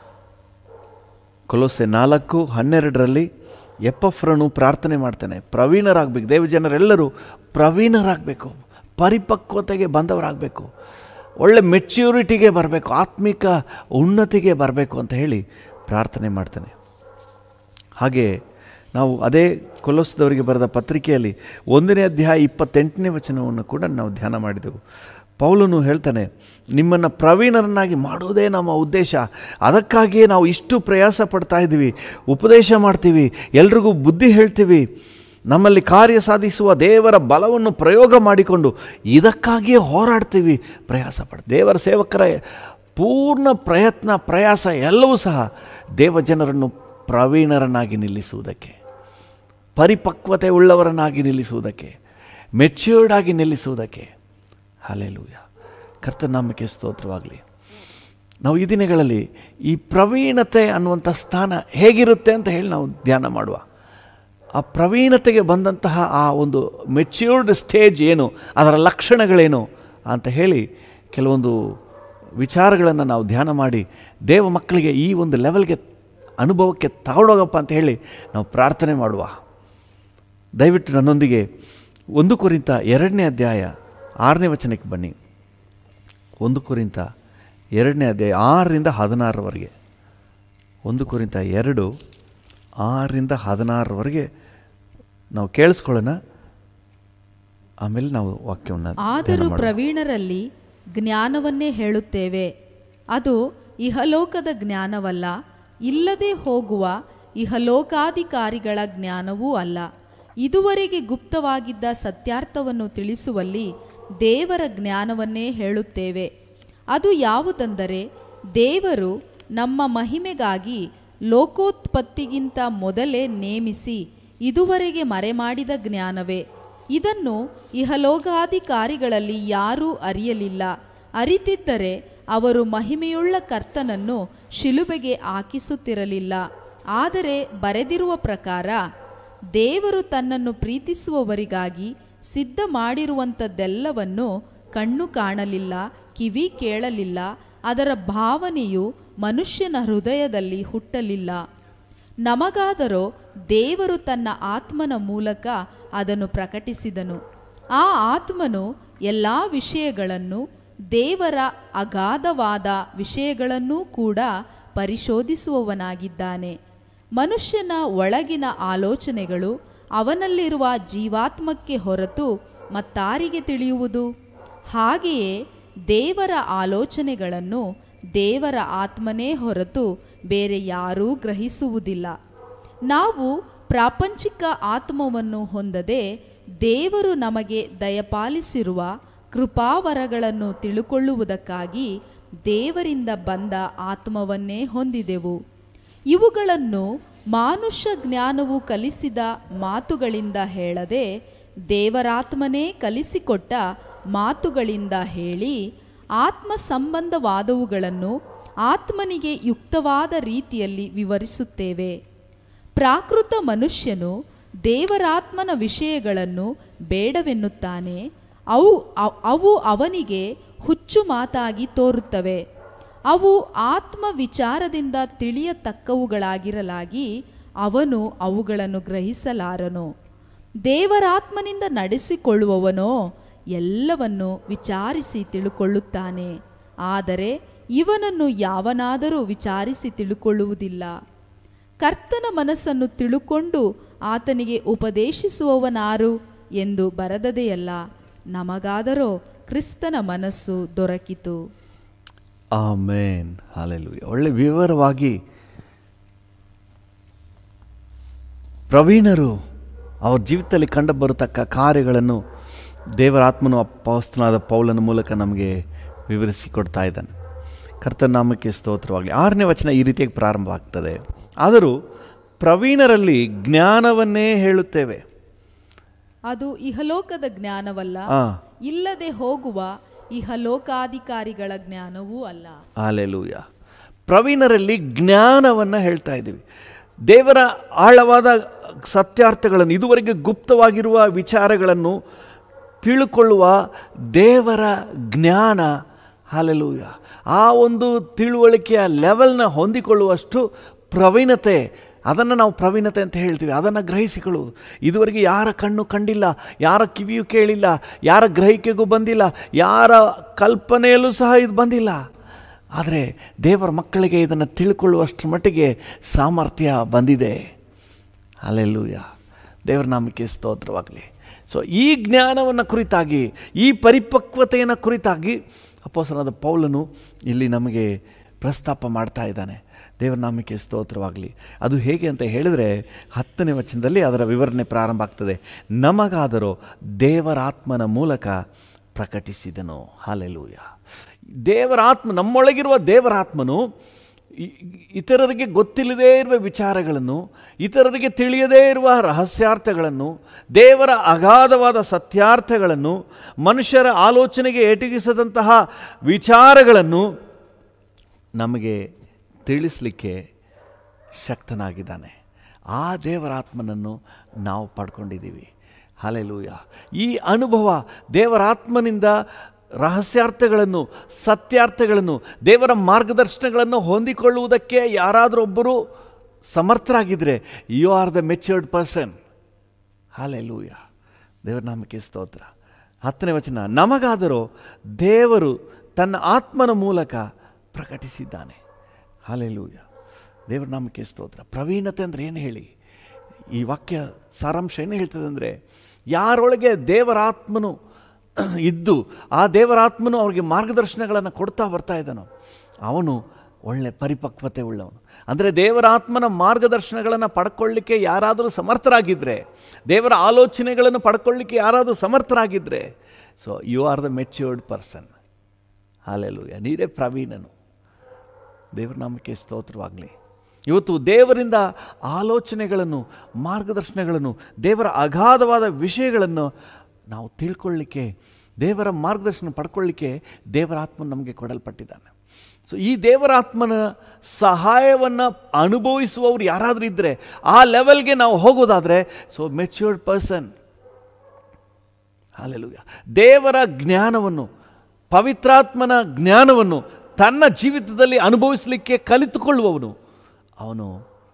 ಕೊಲೋಸೆ ನಾಲ್ಕು ಹನ್ನೆರಡರಲ್ಲಿ ಎಪ್ಪಫ್ರನು ಪ್ರಾರ್ಥನೆ ಮಾಡ್ತಾನೆ ಪ್ರವೀಣರಾಗಬೇಕು ದೇವಜನರೆಲ್ಲರೂ ಪ್ರವೀಣರಾಗಬೇಕು ಪರಿಪಕ್ವತೆಗೆ ಬಂದವರಾಗಬೇಕು ಒಳ್ಳೆ ಮೆಚ್ಯೂರಿಟಿಗೆ ಬರಬೇಕು ಆತ್ಮಿಕ ಉನ್ನತಿಗೆ ಬರಬೇಕು ಅಂತ ಹೇಳಿ ಪ್ರಾರ್ಥನೆ ಮಾಡ್ತಾನೆ ಹಾಗೆ ನಾವು ಅದೇ ಕೊಲೋಸದವರಿಗೆ ಬರೆದ ಪತ್ರಿಕೆಯಲ್ಲಿ ಒಂದನೇ ಅಧ್ಯಾಯ ಇಪ್ಪತ್ತೆಂಟನೇ ವಚನವನ್ನು ಕೂಡ ನಾವು ಧ್ಯಾನ ಮಾಡಿದೆವು ಪೌಲನು ಹೇಳ್ತಾನೆ ನಿಮ್ಮನ್ನು ಪ್ರವೀಣರನ್ನಾಗಿ ಮಾಡುವುದೇ ನಮ್ಮ ಉದ್ದೇಶ ಅದಕ್ಕಾಗಿಯೇ ನಾವು ಇಷ್ಟು ಪ್ರಯಾಸ ಪಡ್ತಾ ಇದ್ದೀವಿ ಉಪದೇಶ ಮಾಡ್ತೀವಿ ಎಲ್ರಿಗೂ ಬುದ್ಧಿ ಹೇಳ್ತೀವಿ ನಮ್ಮಲ್ಲಿ ಕಾರ್ಯ ಸಾಧಿಸುವ ದೇವರ ಬಲವನ್ನು ಪ್ರಯೋಗ ಮಾಡಿಕೊಂಡು ಇದಕ್ಕಾಗಿಯೇ ಹೋರಾಡ್ತೀವಿ ಪ್ರಯಾಸ ಪಡ್ ದೇವರ ಸೇವಕರ ಪೂರ್ಣ ಪ್ರಯತ್ನ ಪ್ರಯಾಸ ಎಲ್ಲವೂ ಸಹ ದೇವಜನರನ್ನು ಪ್ರವೀಣರನ್ನಾಗಿ ನಿಲ್ಲಿಸುವುದಕ್ಕೆ ಪರಿಪಕ್ವತೆ ಉಳ್ಳವರನ್ನಾಗಿ ನಿಲ್ಲಿಸುವುದಕ್ಕೆ ಮೆಚ್ಯೂರ್ಡ್ ಆಗಿ ನಿಲ್ಲಿಸುವುದಕ್ಕೆ ಹಲೆಲೂಯ ಕರ್ತನಾಮಕ್ಕೆ ಸ್ತೋತ್ರವಾಗಲಿ ನಾವು ಈ ದಿನಗಳಲ್ಲಿ ಈ ಪ್ರವೀಣತೆ ಅನ್ನುವಂಥ ಸ್ಥಾನ ಹೇಗಿರುತ್ತೆ ಅಂತ ಹೇಳಿ ನಾವು ಧ್ಯಾನ ಮಾಡುವ ಆ ಪ್ರವೀಣತೆಗೆ ಬಂದಂತಹ ಆ ಒಂದು ಮೆಚ್ಯೂರ್ಡ್ ಸ್ಟೇಜ್ ಏನು ಅದರ ಲಕ್ಷಣಗಳೇನು ಅಂತ ಹೇಳಿ ಕೆಲವೊಂದು ವಿಚಾರಗಳನ್ನು ನಾವು ಧ್ಯಾನ ಮಾಡಿ ದೇವ ಮಕ್ಕಳಿಗೆ ಈ ಒಂದು ಲೆವೆಲ್ಗೆ ಅನುಭವಕ್ಕೆ ತಗೊಂಡೋಗಪ್ಪ ಅಂತ ಹೇಳಿ ನಾವು ಪ್ರಾರ್ಥನೆ ಮಾಡುವ ದಯವಿಟ್ಟು ನನ್ನೊಂದಿಗೆ ಒಂದು ಕುರಿತ ಎರಡನೇ ಅಧ್ಯಾಯ ಆರನೇ ವಚನಕ್ಕೆ ಬನ್ನಿ ಒಂದು ಕುರಿತ ಎರಡನೇ ಅಧ್ಯಾಯ ಆರರಿಂದ ಹದಿನಾರರವರೆಗೆ ಒಂದು ಕುರಿತ ಎರಡು ಆರರಿಂದ ಹದಿನಾರರವರೆಗೆ ನಾವು ಕೇಳಿಸ್ಕೊಳ್ಳೋಣ ಆಮೇಲೆ ನಾವು ವಾಕ್ಯವನ್ನು ಆದರೂ ಧ್ಯಾನ ಮಾಡೋಣ. ಪ್ರವೀಣರಲ್ಲಿ ಜ್ಞಾನವನ್ನೇ ಹೇಳುತ್ತೇವೆ ಅದು ಇಹಲೋಕದ ಜ್ಞಾನವಲ್ಲ ಇಲ್ಲದೆ ಹೋಗುವ ಇಹಲೋಕಾಧಿಕಾರಿಗಳ ಜ್ಞಾನವೂ ಅಲ್ಲ ಇದುವರೆಗೆ ಗುಪ್ತವಾಗಿದ್ದ ಸತ್ಯಾರ್ಥವನ್ನು ತಿಳಿಸುವಲ್ಲಿ ದೇವರ ಜ್ಞಾನವನ್ನೇ ಹೇಳುತ್ತೇವೆ ಅದು ಯಾವುದೆಂದರೆ ದೇವರು ನಮ್ಮ ಮಹಿಮೆಗಾಗಿ ಲೋಕೋತ್ಪತ್ತಿಗಿಂತ ಮೊದಲೇ ನೇಮಿಸಿ ಇದುವರೆಗೆ ಮರೆಮಾಡಿದ ಜ್ಞಾನವೇ ಇದನ್ನು ಇಹಲೋಕಾಧಿಕಾರಿಗಳಲ್ಲಿ ಯಾರೂ ಅರಿಯಲಿಲ್ಲ ಅರಿತಿದ್ದರೆ ಅವರು ಮಹಿಮೆಯುಳ್ಳ ಕರ್ತನನ್ನು ಶಿಲುಬೆಗೆ ಹಾಕಿಸುತ್ತಿರಲಿಲ್ಲ ಆದರೆ ಬರೆದಿರುವ ಪ್ರಕಾರ ದೇವರು ತನ್ನನ್ನು ಪ್ರೀತಿಸುವವರಿಗಾಗಿ ಸಿದ್ಧ ಮಾಡಿರುವಂಥದ್ದೆಲ್ಲವನ್ನು ಕಣ್ಣು ಕಾಣಲಿಲ್ಲ ಕಿವಿ ಕೇಳಲಿಲ್ಲ ಅದರ ಭಾವನೆಯು ಮನುಷ್ಯನ ಹೃದಯದಲ್ಲಿ ಹುಟ್ಟಲಿಲ್ಲ ನಮಗಾದರೋ ದೇವರು ತನ್ನ ಆತ್ಮನ ಮೂಲಕ ಅದನ್ನು ಪ್ರಕಟಿಸಿದನು ಆ ಆತ್ಮನು ಎಲ್ಲ ವಿಷಯಗಳನ್ನು ದೇವರ ಅಗಾಧವಾದ ವಿಷಯಗಳನ್ನೂ ಕೂಡ ಪರಿಶೋಧಿಸುವವನಾಗಿದ್ದಾನೆ ಮನುಷ್ಯನ ಒಳಗಿನ ಆಲೋಚನೆಗಳು ಅವನಲ್ಲಿರುವ ಜೀವಾತ್ಮಕ್ಕೆ ಹೊರತು ಮತ್ತಾರಿಗೆ ತಿಳಿಯುವುದು ಹಾಗೆಯೇ ದೇವರ ಆಲೋಚನೆಗಳನ್ನು ದೇವರ ಆತ್ಮನೇ ಹೊರತು ಬೇರೆ ಯಾರೂ ಗ್ರಹಿಸುವುದಿಲ್ಲ ನಾವು ಪ್ರಾಪಂಚಿಕ ಆತ್ಮವನ್ನು ಹೊಂದದೆ ದೇವರು ನಮಗೆ ದಯಪಾಲಿಸಿರುವ ಕೃಪಾವರಗಳನ್ನು ತಿಳುಕೊಳ್ಳುವುದಕ್ಕಾಗಿ ದೇವರಿಂದ ಬಂದ ಆತ್ಮವನ್ನೇ ಹೊಂದಿದೆವು ಇವುಗಳನ್ನು ಮಾನುಷ್ಯ ಜ್ಞಾನವು ಕಲಿಸಿದ ಮಾತುಗಳಿಂದ ಹೇಳದೆ ದೇವರಾತ್ಮನೇ ಕಲಿಸಿಕೊಟ್ಟ ಮಾತುಗಳಿಂದ ಹೇಳಿ ಆತ್ಮ ಸಂಬಂಧವಾದವುಗಳನ್ನು ಆತ್ಮನಿಗೆ ಯುಕ್ತವಾದ ರೀತಿಯಲ್ಲಿ ವಿವರಿಸುತ್ತೇವೆ ಪ್ರಾಕೃತ ಮನುಷ್ಯನು ದೇವರಾತ್ಮನ ವಿಷಯಗಳನ್ನು ಬೇಡವೆನ್ನುತ್ತಾನೆ ಅವು ಅವ್- ಅವು ಅವನಿಗೆ ಹುಚ್ಚು ಮಾತಾಗಿ ತೋರುತ್ತವೆ ಅವು ಆತ್ಮ ವಿಚಾರದಿಂದ ತಿಳಿಯತಕ್ಕವುಗಳಾಗಿರಲಾಗಿ ಅವನು ಅವುಗಳನ್ನು ಗ್ರಹಿಸಲಾರನು ದೇವರಾತ್ಮನಿಂದ ನಡೆಸಿಕೊಳ್ಳುವವನೋ ಎಲ್ಲವನ್ನು ವಿಚಾರಿಸಿ ತಿಳುಕೊಳ್ಳುತ್ತಾನೆ ಆದರೆ ಇವನನ್ನು ಯಾವನಾದರೂ ವಿಚಾರಿಸಿ ತಿಳುಕೊಳ್ಳುವುದಿಲ್ಲ ಕರ್ತನ ಮನಸ್ಸನ್ನು ತಿಳುಕೊಂಡು ಆತನಿಗೆ ಉಪದೇಶಿಸುವವನಾರು ಎಂದು ಬರದದೆಯಲ್ಲ ನಮಗಾದರೋ ಕ್ರಿಸ್ತನ ಮನಸ್ಸು ದೊರಕಿತು ಆಮೇನ್ ಹಾಲೆಲುಯ್ಯ ಒಳ್ಳೆ ವಿವರವಾಗಿ ಪ್ರವೀಣರು ಅವ್ರ ಜೀವಿತದಲ್ಲಿ ಕಂಡು ಬರತಕ್ಕ ಕಾರ್ಯಗಳನ್ನು ದೇವರ ಆತ್ಮನು ಅಪ್ಪಸ್ತನಾದ ಪೌಲನ ಮೂಲಕ ನಮಗೆ ವಿವರಿಸಿಕೊಡ್ತಾ ಇದ್ದಾನೆ ಕರ್ತನ ನಾಮಕ್ಕೆ ಸ್ತೋತ್ರವಾಗಲಿ ಆರನೇ ವಚನ ಈ ರೀತಿಯಾಗಿ ಪ್ರಾರಂಭವಾಗ್ತದೆ ಆದರೂ ಪ್ರವೀಣರಲ್ಲಿ ಜ್ಞಾನವನ್ನೇ ಹೇಳುತ್ತೇವೆ ಅದು ಇಹಲೋಕದ ಜ್ಞಾನವಲ್ಲ ಆ ಇಲ್ಲದೆ ಹೋಗುವ ಇಹಲೋಕಾಧಿಕಾರಿಗಳ ಜ್ಞಾನವೂ ಅಲ್ಲ ಹಾಲೆಲೂಯ ಪ್ರವೀಣರಲ್ಲಿ ಜ್ಞಾನವನ್ನು ಹೇಳ್ತಾ ಇದ್ದೀವಿ ದೇವರ ಆಳವಾದ ಸತ್ಯಾರ್ಥಗಳನ್ನು ಇದುವರೆಗೆ ಗುಪ್ತವಾಗಿರುವ ವಿಚಾರಗಳನ್ನು ತಿಳ್ಕೊಳ್ಳುವ ದೇವರ ಜ್ಞಾನ ಹಾಲೆಲೂಯ ಆ ಒಂದು ತಿಳುವಳಿಕೆಯ ಲೆವೆಲ್ನ ಹೊಂದಿಕೊಳ್ಳುವಷ್ಟು ಪ್ರವೀಣತೆ ಅದನ್ನು ನಾವು ಪ್ರವೀಣತೆ ಅಂತ ಹೇಳ್ತೀವಿ ಅದನ್ನು ಗ್ರಹಿಸಿಕೊಳ್ಳುವುದು ಇದುವರೆಗೆ ಯಾರ ಕಣ್ಣು ಕಂಡಿಲ್ಲ ಯಾರ ಕಿವಿಯು ಕೇಳಿಲ್ಲ ಯಾರ ಗ್ರಹಿಕೆಗೂ ಬಂದಿಲ್ಲ ಯಾರ ಕಲ್ಪನೆಯಲ್ಲೂ ಸಹ ಇದು ಬಂದಿಲ್ಲ ಆದರೆ ದೇವರ ಮಕ್ಕಳಿಗೆ ಇದನ್ನು ತಿಳ್ಕೊಳ್ಳುವಷ್ಟರ ಮಟ್ಟಿಗೆ ಸಾಮರ್ಥ್ಯ ಬಂದಿದೆ ಅಲ್ಲೆಲ್ಲೂಯ ದೇವರ ನಾಮಕ್ಕೆ ಸ್ತೋತ್ರವಾಗಲಿ ಸೊ ಈ ಜ್ಞಾನವನ್ನು ಕುರಿತಾಗಿ ಈ ಪರಿಪಕ್ವತೆಯನ್ನು ಕುರಿತಾಗಿ ಅಪ್ಪಸನಾದ ಪೌಲನು ಇಲ್ಲಿ ನಮಗೆ ಪ್ರಸ್ತಾಪ ಮಾಡ್ತಾ ಇದ್ದಾನೆ ದೇವರ ನಾಮಕ್ಕೆ ಸ್ತೋತ್ರವಾಗಲಿ ಅದು ಹೇಗೆ ಅಂತ ಹೇಳಿದರೆ ಹತ್ತನೇ ವಚನದಲ್ಲಿ ಅದರ ವಿವರಣೆ ಪ್ರಾರಂಭ ಆಗ್ತದೆ ನಮಗಾದರೂ ದೇವರಾತ್ಮನ ಮೂಲಕ ಪ್ರಕಟಿಸಿದನು ಹಾಲೆಲೂಯ ದೇವರ ಆತ್ಮ ನಮ್ಮೊಳಗಿರುವ ದೇವರಾತ್ಮನು ಇ- ಇತರರಿಗೆ ಗೊತ್ತಿಲ್ಲದೇ ಇರುವ ವಿಚಾರಗಳನ್ನು ಇತರರಿಗೆ ತಿಳಿಯದೇ ಇರುವ ರಹಸ್ಯಾರ್ಥಗಳನ್ನು ದೇವರ ಅಗಾಧವಾದ ಸತ್ಯಾರ್ಥಗಳನ್ನು ಮನುಷ್ಯರ ಆಲೋಚನೆಗೆ ಎಟಗಿಸದಂತಹ ವಿಚಾರಗಳನ್ನು ನಮಗೆ ತಿಳಿಸಲಿಕ್ಕೆ ಶಕ್ತನಾಗಿದ್ದಾನೆ ಆ ದೇವರಾತ್ಮನನ್ನು ನಾವು ಪಡ್ಕೊಂಡಿದ್ದೀವಿ ಹಾಲೆಲೂಯ ಈ ಅನುಭವ ದೇವರಾತ್ಮನಿಂದ ರಹಸ್ಯಾರ್ಥಗಳನ್ನು ಸತ್ಯಾರ್ಥಗಳನ್ನು ದೇವರ ಮಾರ್ಗದರ್ಶನಗಳನ್ನು ಹೊಂದಿಕೊಳ್ಳುವುದಕ್ಕೆ ಯಾರಾದರೊಬ್ಬರು ಸಮರ್ಥರಾಗಿದ್ದರೆ you are the matured person hallelujah ದೇವರ ನಾಮಕ್ಕೆ ಸ್ತೋತ್ರ ಹತ್ತನೇ ವಚನ ನಮಗಾದರೂ ದೇವರು ತನ್ನ ಆತ್ಮನ ಮೂಲಕ ಪ್ರಕಟಿಸಿದ್ದಾನೆ ಹಾಲೆಲೂಯ ದೇವರ ನಾಮಕ್ಕೆ ಸ್ತೋತ್ರ ಪ್ರವೀಣತೆ ಅಂದರೆ ಏನು ಹೇಳಿ ಈ ವಾಕ್ಯ ಸಾರಾಂಶ ಏನು ಹೇಳ್ತದೆ ಅಂದರೆ ಯಾರೊಳಗೆ ದೇವರಾತ್ಮನು ಇದ್ದು ಆ ದೇವರಾತ್ಮನು ಅವ್ರಿಗೆ ಮಾರ್ಗದರ್ಶನಗಳನ್ನು ಕೊಡ್ತಾ ಬರ್ತಾ ಇದ್ದಾನೋ ಅವನು ಒಳ್ಳೆ ಪರಿಪಕ್ವತೆ ಉಳ್ಳವನು ಅಂದರೆ ದೇವರಾತ್ಮನ ಮಾರ್ಗದರ್ಶನಗಳನ್ನು ಪಡ್ಕೊಳ್ಳಿಕ್ಕೆ ಯಾರಾದರೂ ಸಮರ್ಥರಾಗಿದ್ದರೆ ದೇವರ ಆಲೋಚನೆಗಳನ್ನು ಪಡ್ಕೊಳ್ಳಿಕ್ಕೆ ಯಾರಾದರೂ ಸಮರ್ಥರಾಗಿದ್ದರೆ so you are the matured person hallelujah ನೀರೇ ಪ್ರವೀಣನು ದೇವರ ನಾಮಕ್ಕೆ ಸ್ತೋತ್ರವಾಗಲಿ ಇವತ್ತು ದೇವರಿಂದ ಆಲೋಚನೆಗಳನ್ನು ಮಾರ್ಗದರ್ಶನಗಳನ್ನು ದೇವರ ಅಗಾಧವಾದ ವಿಷಯಗಳನ್ನು ನಾವು ತಿಳ್ಕೊಳ್ಳಿಕ್ಕೆ ದೇವರ ಮಾರ್ಗದರ್ಶನ ಪಡ್ಕೊಳ್ಳಿಕ್ಕೆ ದೇವರಾತ್ಮನ ನಮಗೆ ಕೊಡಲ್ಪಟ್ಟಿದ್ದಾನೆ ಸೊ ಈ ದೇವರಾತ್ಮನ ಸಹಾಯವನ್ನು ಅನುಭವಿಸುವವರು ಯಾರಾದರೂ ಇದ್ದರೆ ಆ ಲೆವೆಲ್ಗೆ ನಾವು ಹೋಗೋದಾದರೆ ಸೊ ಮೆಚ್ಯೂರ್ಡ್ ಪರ್ಸನ್ ಹಾಲೆಲೂಯ ದೇವರ ಜ್ಞಾನವನ್ನು ಪವಿತ್ರಾತ್ಮನ ಜ್ಞಾನವನ್ನು ತನ್ನ ಜೀವಿತದಲ್ಲಿ ಅನುಭವಿಸಲಿಕ್ಕೆ ಕಲಿತುಕೊಳ್ಳುವವನು ಅವನು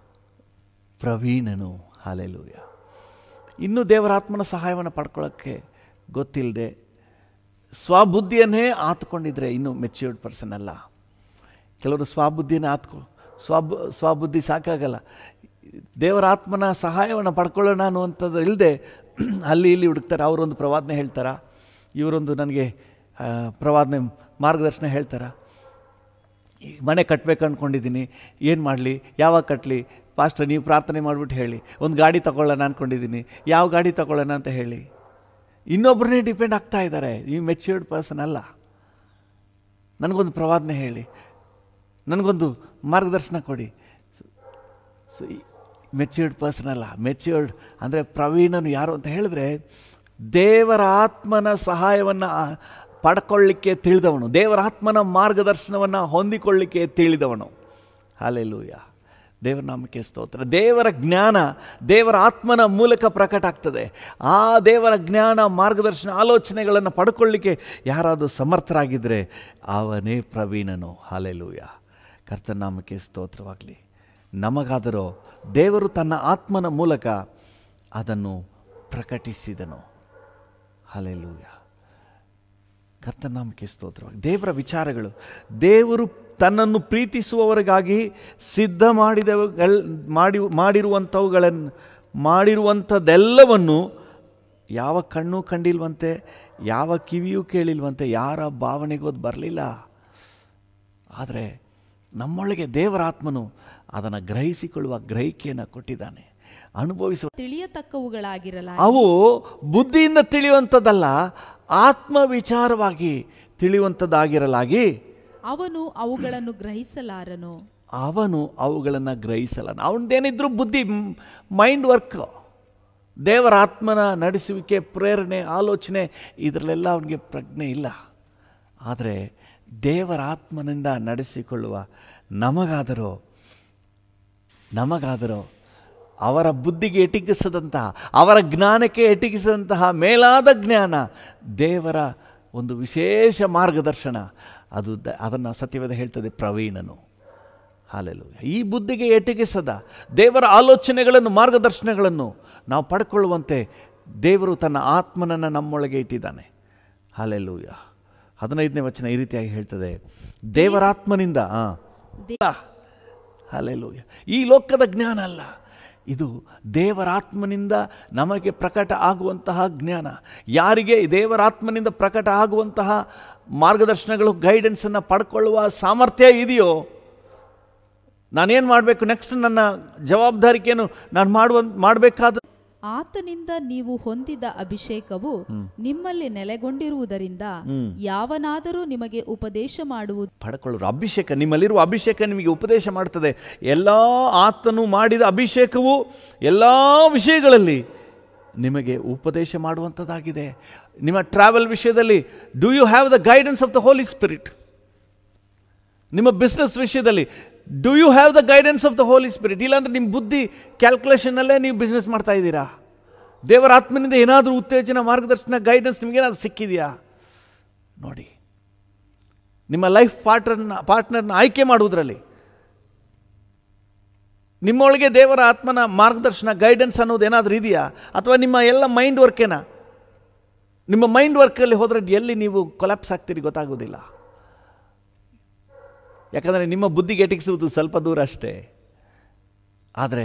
ಪ್ರವೀಣನು ಹಾಲೆಲೂಯ ಇನ್ನೂ ದೇವರಾತ್ಮನ ಸಹಾಯವನ್ನು ಪಡ್ಕೊಳ್ಳೋಕ್ಕೆ ಗೊತ್ತಿಲ್ಲದೆ ಸ್ವಬುದ್ಧಿಯನ್ನೇ ಆತ್ಕೊಂಡಿದ್ರೆ ಇನ್ನೂ ಮೆಚ್ಯೂರ್ಡ್ ಪರ್ಸನ್ ಅಲ್ಲ ಕೆಲವರು ಸ್ವಬುದ್ಧಿಯನ್ನೇ ಆತ್ಕೊ ಸ್ವಬು ಸ್ವಬುದ್ಧಿ ಸಾಕಾಗಲ್ಲ ದೇವರ ಆತ್ಮನ ಸಹಾಯವನ್ನು ಪಡ್ಕೊಳ್ಳೋಣ ಅನ್ನುವಂಥದ್ದು ಇಲ್ಲದೆ ಅಲ್ಲಿ ಇಲ್ಲಿ ಹುಡುಕ್ತಾರೆ ಅವರೊಂದು ಪ್ರವಾದನೆ ಹೇಳ್ತಾರ ಇವರೊಂದು ನನಗೆ ಆ, ಪ್ರವಾದನೆ ಮಾರ್ಗದರ್ಶನ ಹೇಳ್ತಾರ ಈ ಮನೆ ಕಟ್ಟಬೇಕು ಅಂದ್ಕೊಂಡಿದ್ದೀನಿ ಏನು ಮಾಡಲಿ ಯಾವಾಗ ಕಟ್ಟಲಿ ಪಾಸ್ಟರ್ ನೀವು ಪ್ರಾರ್ಥನೆ ಮಾಡಿಬಿಟ್ಟು ಹೇಳಿ ಒಂದು ಗಾಡಿ ತಗೊಳ್ಳೋಣ ಅಂದ್ಕೊಂಡಿದ್ದೀನಿ ಯಾವ ಗಾಡಿ ತಗೊಳ್ಳೋಣ ಅಂತ ಹೇಳಿ ಇನ್ನೊಬ್ಬರನ್ನೇ ಡಿಪೆಂಡ್ ಆಗ್ತಾ ಇದ್ದಾರೆ ನೀವು ಮೆಚ್ಯೂರ್ಡ್ ಪರ್ಸನ್ ಅಲ್ಲ ನನಗೊಂದು ಪ್ರವಾದನೆ ಹೇಳಿ ನನಗೊಂದು ಮಾರ್ಗದರ್ಶನ ಕೊಡಿ ಸೊ ಮೆಚ್ಯೂರ್ಡ್ ಪರ್ಸನ್ ಅಲ್ಲ ಮೆಚ್ಯೂರ್ಡ್ ಅಂದರೆ ಪ್ರವೀಣನು ಯಾರು ಅಂತ ಹೇಳಿದ್ರೆ ದೇವರ ಆತ್ಮನ ಸಹಾಯವನ್ನು ಪಡ್ಕೊಳ್ಳಿಕ್ಕೆ ತಿಳಿದವನು ದೇವರ ಆತ್ಮನ ಮಾರ್ಗದರ್ಶನವನ್ನು ಹೊಂದಿಕೊಳ್ಳಿಕ್ಕೆ ತಿಳಿದವನು ಹಾಲೆಲೂಯ ದೇವರ ನಾಮಕ್ಕೆ ಸ್ತೋತ್ರ ದೇವರ ಜ್ಞಾನ ದೇವರ ಆತ್ಮನ ಮೂಲಕ ಪ್ರಕಟ ಆಗ್ತದೆ ಆ ದೇವರ ಜ್ಞಾನ ಮಾರ್ಗದರ್ಶನ ಆಲೋಚನೆಗಳನ್ನು ಪಡ್ಕೊಳ್ಳಿಕ್ಕೆ ಯಾರಾದರೂ ಸಮರ್ಥರಾಗಿದ್ದರೆ ಅವನೇ ಪ್ರವೀಣನು ಹಾಲೆಲೂಯ ಕರ್ತನ ನಾಮಕ್ಕೆ ಸ್ತೋತ್ರವಾಗಲಿ ನಮಗಾದರೂ ದೇವರು ತನ್ನ ಆತ್ಮನ ಮೂಲಕ ಅದನ್ನು ಪ್ರಕಟಿಸಿದನು ಹಲೆಲೂಯ ಕರ್ತನಾಮಕ್ಕೆ ಸ್ತೋತ್ರವಾಗಿ ದೇವರ ವಿಚಾರಗಳು ದೇವರು ತನ್ನನ್ನು ಪ್ರೀತಿಸುವವರಿಗಾಗಿ ಸಿದ್ಧ ಮಾಡಿದವುಗಳ ಮಾಡಿ ಮಾಡಿರುವಂಥವುಗಳನ್ನು ಮಾಡಿರುವಂಥದ್ದೆಲ್ಲವನ್ನು ಯಾವ ಕಣ್ಣು ಕಂಡಿಲ್ವಂತೆ ಯಾವ ಕಿವಿಯೂ ಕೇಳಿಲ್ವಂತೆ ಯಾರ ಭಾವನೆಗೂ ಅದು ಬರಲಿಲ್ಲ ಆದರೆ ನಮ್ಮೊಳಗೆ ದೇವರಾತ್ಮನು ಅದನ್ನು ಗ್ರಹಿಸಿಕೊಳ್ಳುವ ಗ್ರಹಿಕೆಯನ್ನು ಕೊಟ್ಟಿದ್ದಾನೆ ಅನುಭವಿಸುವ ತಿಳಿಯತಕ್ಕವುಗಳಾಗಿರಲ ಅವು ಬುದ್ಧಿಯಿಂದ ತಿಳಿಯುವಂಥದ್ದಲ್ಲ ಆತ್ಮ ವಿಚಾರವಾಗಿ ತಿಳಿಯುವಂಥದ್ದಾಗಿರಲಾಗಿ ಅವನು ಅವುಗಳನ್ನು ಗ್ರಹಿಸಲಾರನು ಅವನು ಅವುಗಳನ್ನು ಗ್ರಹಿಸಲ್ಲ ಅವನದೇನಿದ್ರು ಬುದ್ಧಿ ಮೈಂಡ್ ವರ್ಕ್ ದೇವರ ಆತ್ಮನ ನಡೆಸುವಿಕೆ ಪ್ರೇರಣೆ ಆಲೋಚನೆ ಇದರಲ್ಲೆಲ್ಲ ಅವನಿಗೆ ಪ್ರಜ್ಞೆ ಇಲ್ಲ ಆದರೆ ದೇವರ ಆತ್ಮನಿಂದ ನಡೆಸಿಕೊಳ್ಳುವ ನಮಗಾದರೂ ನಮಗಾದರೂ ಅವರ ಬುದ್ಧಿಗೆ ಎಟಗಿಸದಂತಹ ಅವರ ಜ್ಞಾನಕ್ಕೆ ಎಟಗಿಸದಂತಹ ಮೇಲಾದ ಜ್ಞಾನ ದೇವರ ಒಂದು ವಿಶೇಷ ಮಾರ್ಗದರ್ಶನ ಅದು ದ ಅದನ್ನು ಸತ್ಯವೇದ ಹೇಳ್ತದೆ ಪ್ರವೀಣನು ಹಾಲೆಲು ಈ ಬುದ್ಧಿಗೆ ಎಟಗಿಸದ ದೇವರ ಆಲೋಚನೆಗಳನ್ನು ಮಾರ್ಗದರ್ಶನಗಳನ್ನು ನಾವು ಪಡ್ಕೊಳ್ಳುವಂತೆ ದೇವರು ತನ್ನ ಆತ್ಮನನ್ನು ನಮ್ಮೊಳಗೆ ಇಟ್ಟಿದ್ದಾನೆ ಹಾಲೆಲೂಯ ಹದಿನೈದನೇ ವಚನ ಈ ರೀತಿಯಾಗಿ ಹೇಳ್ತದೆ ದೇವರಾತ್ಮನಿಂದ ಹಾಂ ಹಾಲೆಲೂಯ ಈ ಲೋಕದ ಜ್ಞಾನ ಅಲ್ಲ ಇದು ದೇವರಾತ್ಮನಿಂದ ನಮಗೆ ಪ್ರಕಟ ಆಗುವಂತಹ ಜ್ಞಾನ ಯಾರಿಗೆ ದೇವರಾತ್ಮನಿಂದ ಪ್ರಕಟ ಆಗುವಂತಹ ಮಾರ್ಗದರ್ಶನಗಳು ಗೈಡೆನ್ಸನ್ನು ಪಡ್ಕೊಳ್ಳುವ ಸಾಮರ್ಥ್ಯ ಇದೆಯೋ ನಾನೇನು ಮಾಡಬೇಕು ನೆಕ್ಸ್ಟ್ ನನ್ನ ಜವಾಬ್ದಾರಿಕೆಯನ್ನು ನಾನು ಮಾಡುವ ಮಾಡಬೇಕಾದ ಆತನಿಂದ ನೀವು ಹೊಂದಿದ ಅಭಿಷೇಕವು ನಿಮ್ಮಲ್ಲಿ ನೆಲೆಗೊಂಡಿರುವುದರಿಂದ ಯಾವನಾದರೂ ನಿಮಗೆ ಉಪದೇಶ ಮಾಡುವುದು ಪಡ್ಕೊಳ್ಳೋರು ಅಭಿಷೇಕ ನಿಮ್ಮಲ್ಲಿರುವ ಅಭಿಷೇಕ ನಿಮಗೆ ಉಪದೇಶ ಮಾಡ್ತದೆ ಎಲ್ಲ ಆತನು ಮಾಡಿದ ಅಭಿಷೇಕವು ಎಲ್ಲ ವಿಷಯಗಳಲ್ಲಿ ನಿಮಗೆ ಉಪದೇಶ ಮಾಡುವಂಥದ್ದಾಗಿದೆ ನಿಮ್ಮ ಟ್ರಾವೆಲ್ ವಿಷಯದಲ್ಲಿ do you have the guidance of the holy spirit ನಿಮ್ಮ ಬಿಸ್ನೆಸ್ ವಿಷಯದಲ್ಲಿ do you have the guidance of the holy spirit ಇಲ್ಲಾಂದ್ರೆ ನಿಮ್ಮ ಬುದ್ಧಿ ಕ್ಯಾಲ್ಕುಲೇಷನಲ್ಲೇ ನೀವು ಬಿಸ್ನೆಸ್ ಮಾಡ್ತಾ ಇದ್ದೀರಾ ದೇವರ ಆತ್ಮನಿಂದ ಏನಾದರೂ ಉತ್ತೇಜನ ಮಾರ್ಗದರ್ಶನ ಗೈಡೆನ್ಸ್ ನಿಮಗೇನಾದ್ರು ಸಿಕ್ಕಿದೆಯಾ ನೋಡಿ ನಿಮ್ಮ ಲೈಫ್ ಪಾರ್ಟ್ನರ್ನ ಪಾರ್ಟ್ನರ್ನ ಆಯ್ಕೆ ಮಾಡುವುದರಲ್ಲಿ ನಿಮ್ಮೊಳಗೆ ದೇವರ ಆತ್ಮನ ಮಾರ್ಗದರ್ಶನ ಗೈಡೆನ್ಸ್ ಅನ್ನೋದು ಏನಾದರೂ ಇದೆಯಾ ಅಥವಾ ನಿಮ್ಮ ಎಲ್ಲ ಮೈಂಡ್ ವರ್ಕೇನಾ ನಿಮ್ಮ ಮೈಂಡ್ ವರ್ಕಲ್ಲಿ ಹೋದರೆ ಎಲ್ಲಿ ನೀವು ಕೊಲಾಪ್ಸ್ ಆಗ್ತೀರಿ ಗೊತ್ತಾಗೋದಿಲ್ಲ ಯಾಕಂದರೆ ನಿಮ್ಮ ಬುದ್ಧಿಗೆ ಎಟಗಿಸುವುದು ಸ್ವಲ್ಪ ದೂರ ಅಷ್ಟೇ ಆದರೆ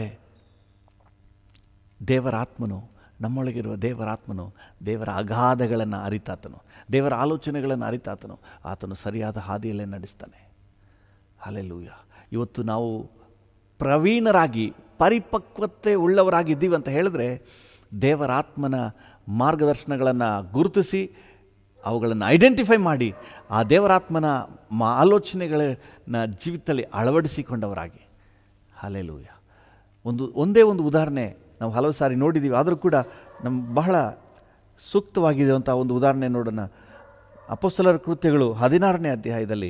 ದೇವರ ಆತ್ಮನು ನಮ್ಮೊಳಗಿರುವ ದೇವರ ಆತ್ಮನು ದೇವರ ಅಗಾಧಗಳನ್ನು ಅರಿತಾತನು ದೇವರ ಆಲೋಚನೆಗಳನ್ನು ಅರಿತಾತನು ಆತನು ಸರಿಯಾದ ಹಾದಿಯಲ್ಲೇ ನಡೆಸ್ತಾನೆ ಅಲ್ಲೆಲ್ಲೂಯ ಇವತ್ತು ನಾವು ಪ್ರವೀಣರಾಗಿ ಪರಿಪಕ್ವತೆ ಉಳ್ಳವರಾಗಿದ್ದೀವಿ ಅಂತ ಹೇಳಿದ್ರೆ ದೇವರ ಆತ್ಮನ ಮಾರ್ಗದರ್ಶನಗಳನ್ನು ಗುರುತಿಸಿ ಅವುಗಳನ್ನು ಐಡೆಂಟಿಫೈ ಮಾಡಿ ಆ ದೇವರಾತ್ಮನ ಮಾ ಆಲೋಚನೆಗಳನ್ನ ಜೀವಿತದಲ್ಲಿ ಅಳವಡಿಸಿಕೊಂಡವರಾಗಿ ಹಲೆಲೂಯ ಒಂದು ಒಂದೇ ಒಂದು ಉದಾಹರಣೆ ನಾವು ಹಲವು ಸಾರಿ ನೋಡಿದ್ದೀವಿ ಆದರೂ ಕೂಡ ನಮ್ಮ ಬಹಳ ಸೂಕ್ತವಾಗಿದೆ ಅಂತ ಒಂದು ಉದಾಹರಣೆ ನೋಡೋಣ ಅಪೋಸ್ತಲರ ಕೃತ್ಯಗಳು ಹದಿನಾರನೇ ಅಧ್ಯಾಯದಲ್ಲಿ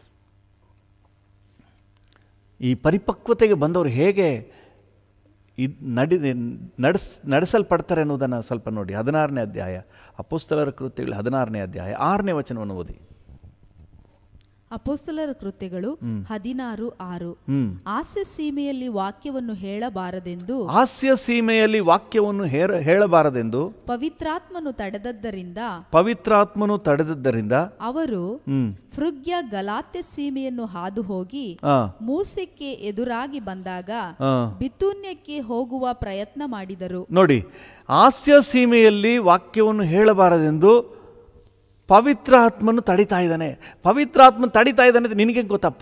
ಈ ಪರಿಪಕ್ವತೆಗೆ ಬಂದವರು ಹೇಗೆ ಇದು ನಡಿ ನಡೆಸ್ ನಡೆಸಲ್ಪಡ್ತಾರೆ ಅನ್ನೋದನ್ನು ಸ್ವಲ್ಪ ನೋಡಿ ಹದಿನಾರನೇ ಅಧ್ಯಾಯ ಅಪೋಸ್ತಲರ ಕೃತ್ಯಗಳು ಹದಿನಾರನೇ ಅಧ್ಯಾಯ ಆರನೇ ವಚನವನ್ನು ಓದಿ ಅಪೋಸ್ತಲರ ಕೃತ್ಯಗಳು ಹದಿನಾರು ಆರು ಹ್ಮ್ ಆಸ್ಯ ಸೀಮೆಯಲ್ಲಿ ವಾಕ್ಯವನ್ನು ಹೇಳಬಾರದೆಂದು ಹಾಸ್ಯ ಸೀಮೆಯಲ್ಲಿ ವಾಕ್ಯವನ್ನು ಹೇರ ಹೇಳಬಾರದೆಂದು ಪವಿತ್ರಾತ್ಮನು ತಡೆದದ್ದರಿಂದ ಪವಿತ್ರಾತ್ಮನು ತಡೆದದ್ದರಿಂದ ಅವರು ಹ್ಮ್ ಫೃಗ್ಯ ಗಲಾತ್ಯ ಸೀಮೆಯನ್ನು ಹಾದು ಹೋಗಿ ಆ ಮೂಸಕ್ಕೆ ಎದುರಾಗಿ ಬಂದಾಗ ಆ. ಬಿತೂನ್ಯಕ್ಕೆ ಹೋಗುವ ಪ್ರಯತ್ನ ಮಾಡಿದರು ನೋಡಿ ಹಾಸ್ಯ ಸೀಮೆಯಲ್ಲಿ ವಾಕ್ಯವನ್ನು ಹೇಳಬಾರದೆಂದು ಪವಿತ್ರ ಆತ್ಮನು ತಡಿತಾ ಇದ್ದಾನೆ ಪವಿತ್ರ ಆತ್ಮನು ತಡಿತಾ ಇದ್ದಾನೆ ಅಂತ ನಿನಗೆ ಗೊತ್ತಪ್ಪ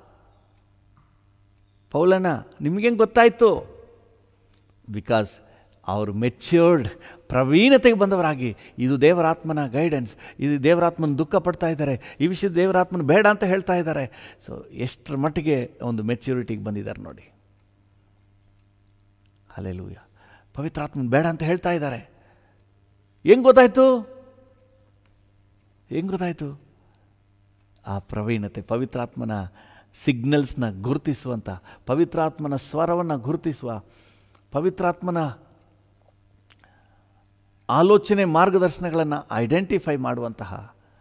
ಪೌಲಣ್ಣ ನಿಮಗೇನು ಗೊತ್ತಾಯಿತು ಬಿಕಾಸ್ ಅವರು ಮೆಚ್ಯೂರ್ಡ್ ಪ್ರವೀಣತೆಗೆ ಬಂದವರಾಗಿ ಇದು ದೇವರಾತ್ಮನ ಗೈಡೆನ್ಸ್ ಇದು ದೇವರಾತ್ಮನ ದುಃಖ ಪಡ್ತಾ ಇದ್ದಾರೆ ಈ ವಿಷಯ ದೇವರಾತ್ಮನ ಬೇಡ ಅಂತ ಹೇಳ್ತಾ ಇದ್ದಾರೆ ಸೊ ಎಷ್ಟರ ಮಟ್ಟಿಗೆ ಒಂದು ಮೆಚ್ಯೂರಿಟಿಗೆ ಬಂದಿದ್ದಾರೆ ನೋಡಿ ಅಲ್ಲೆಲೂಯ ಪವಿತ್ರಾತ್ಮನ ಬೇಡ ಅಂತ ಹೇಳ್ತಾ ಇದ್ದಾರೆ ಹೆಂಗೆ ಗೊತ್ತಾಯಿತು ಹೆಂಗೆ ಗೊತ್ತಾಯಿತು ಆ ಪ್ರವೀಣತೆ ಪವಿತ್ರಾತ್ಮನ ಸಿಗ್ನಲ್ಸ್ನ ಗುರುತಿಸುವಂಥ ಪವಿತ್ರಾತ್ಮನ ಸ್ವರವನ್ನು ಗುರುತಿಸುವ ಪವಿತ್ರಾತ್ಮನ ಆಲೋಚನೆ ಮಾರ್ಗದರ್ಶನಗಳನ್ನು ಐಡೆಂಟಿಫೈ ಮಾಡುವಂತಹ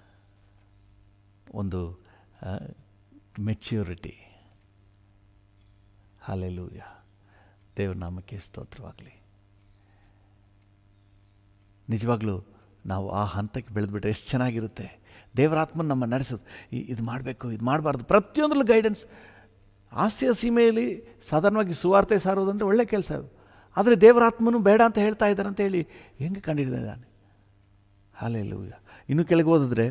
ಒಂದು ಮೆಚ್ಯೂರಿಟಿ ಹಾಲೆಲೂಯ ದೇವ್ರ ನಾಮಕ್ಕೆ ಸ್ತೋತ್ರವಾಗಲಿ ನಿಜವಾಗ್ಲೂ ನಾವು ಆ ಹಂತಕ್ಕೆ ಬೆಳೆದ್ಬಿಟ್ರೆ ಎಷ್ಟು ಚೆನ್ನಾಗಿರುತ್ತೆ ದೇವರಾತ್ಮನ ನಮ್ಮ ನಡೆಸೋದು ಈ- ಇದು ಮಾಡಬೇಕು ಇದು ಮಾಡಬಾರ್ದು ಪ್ರತಿಯೊಂದರಲ್ಲೂ ಗೈಡೆನ್ಸ್ ಹಾಸ್ಯ ಸೀಮೆಯಲ್ಲಿ ಸಾಧಾರಣವಾಗಿ ಸುವಾರ್ತೆ ಸಾರೋದಂದರೆ ಒಳ್ಳೆ ಕೆಲಸ ಆದರೆ ದೇವರಾತ್ಮನು ಬೇಡ ಅಂತ ಹೇಳ್ತಾ ಇದ್ದಾರೆ ಅಂತ ಹೇಳಿ ಹೆಂಗೆ ಕಂಡಿದ್ದಾನೆ ಹಾಲೆಲ್ಲೂ ಇನ್ನು ಕೆಳಗೆ ಓದಿದ್ರೆ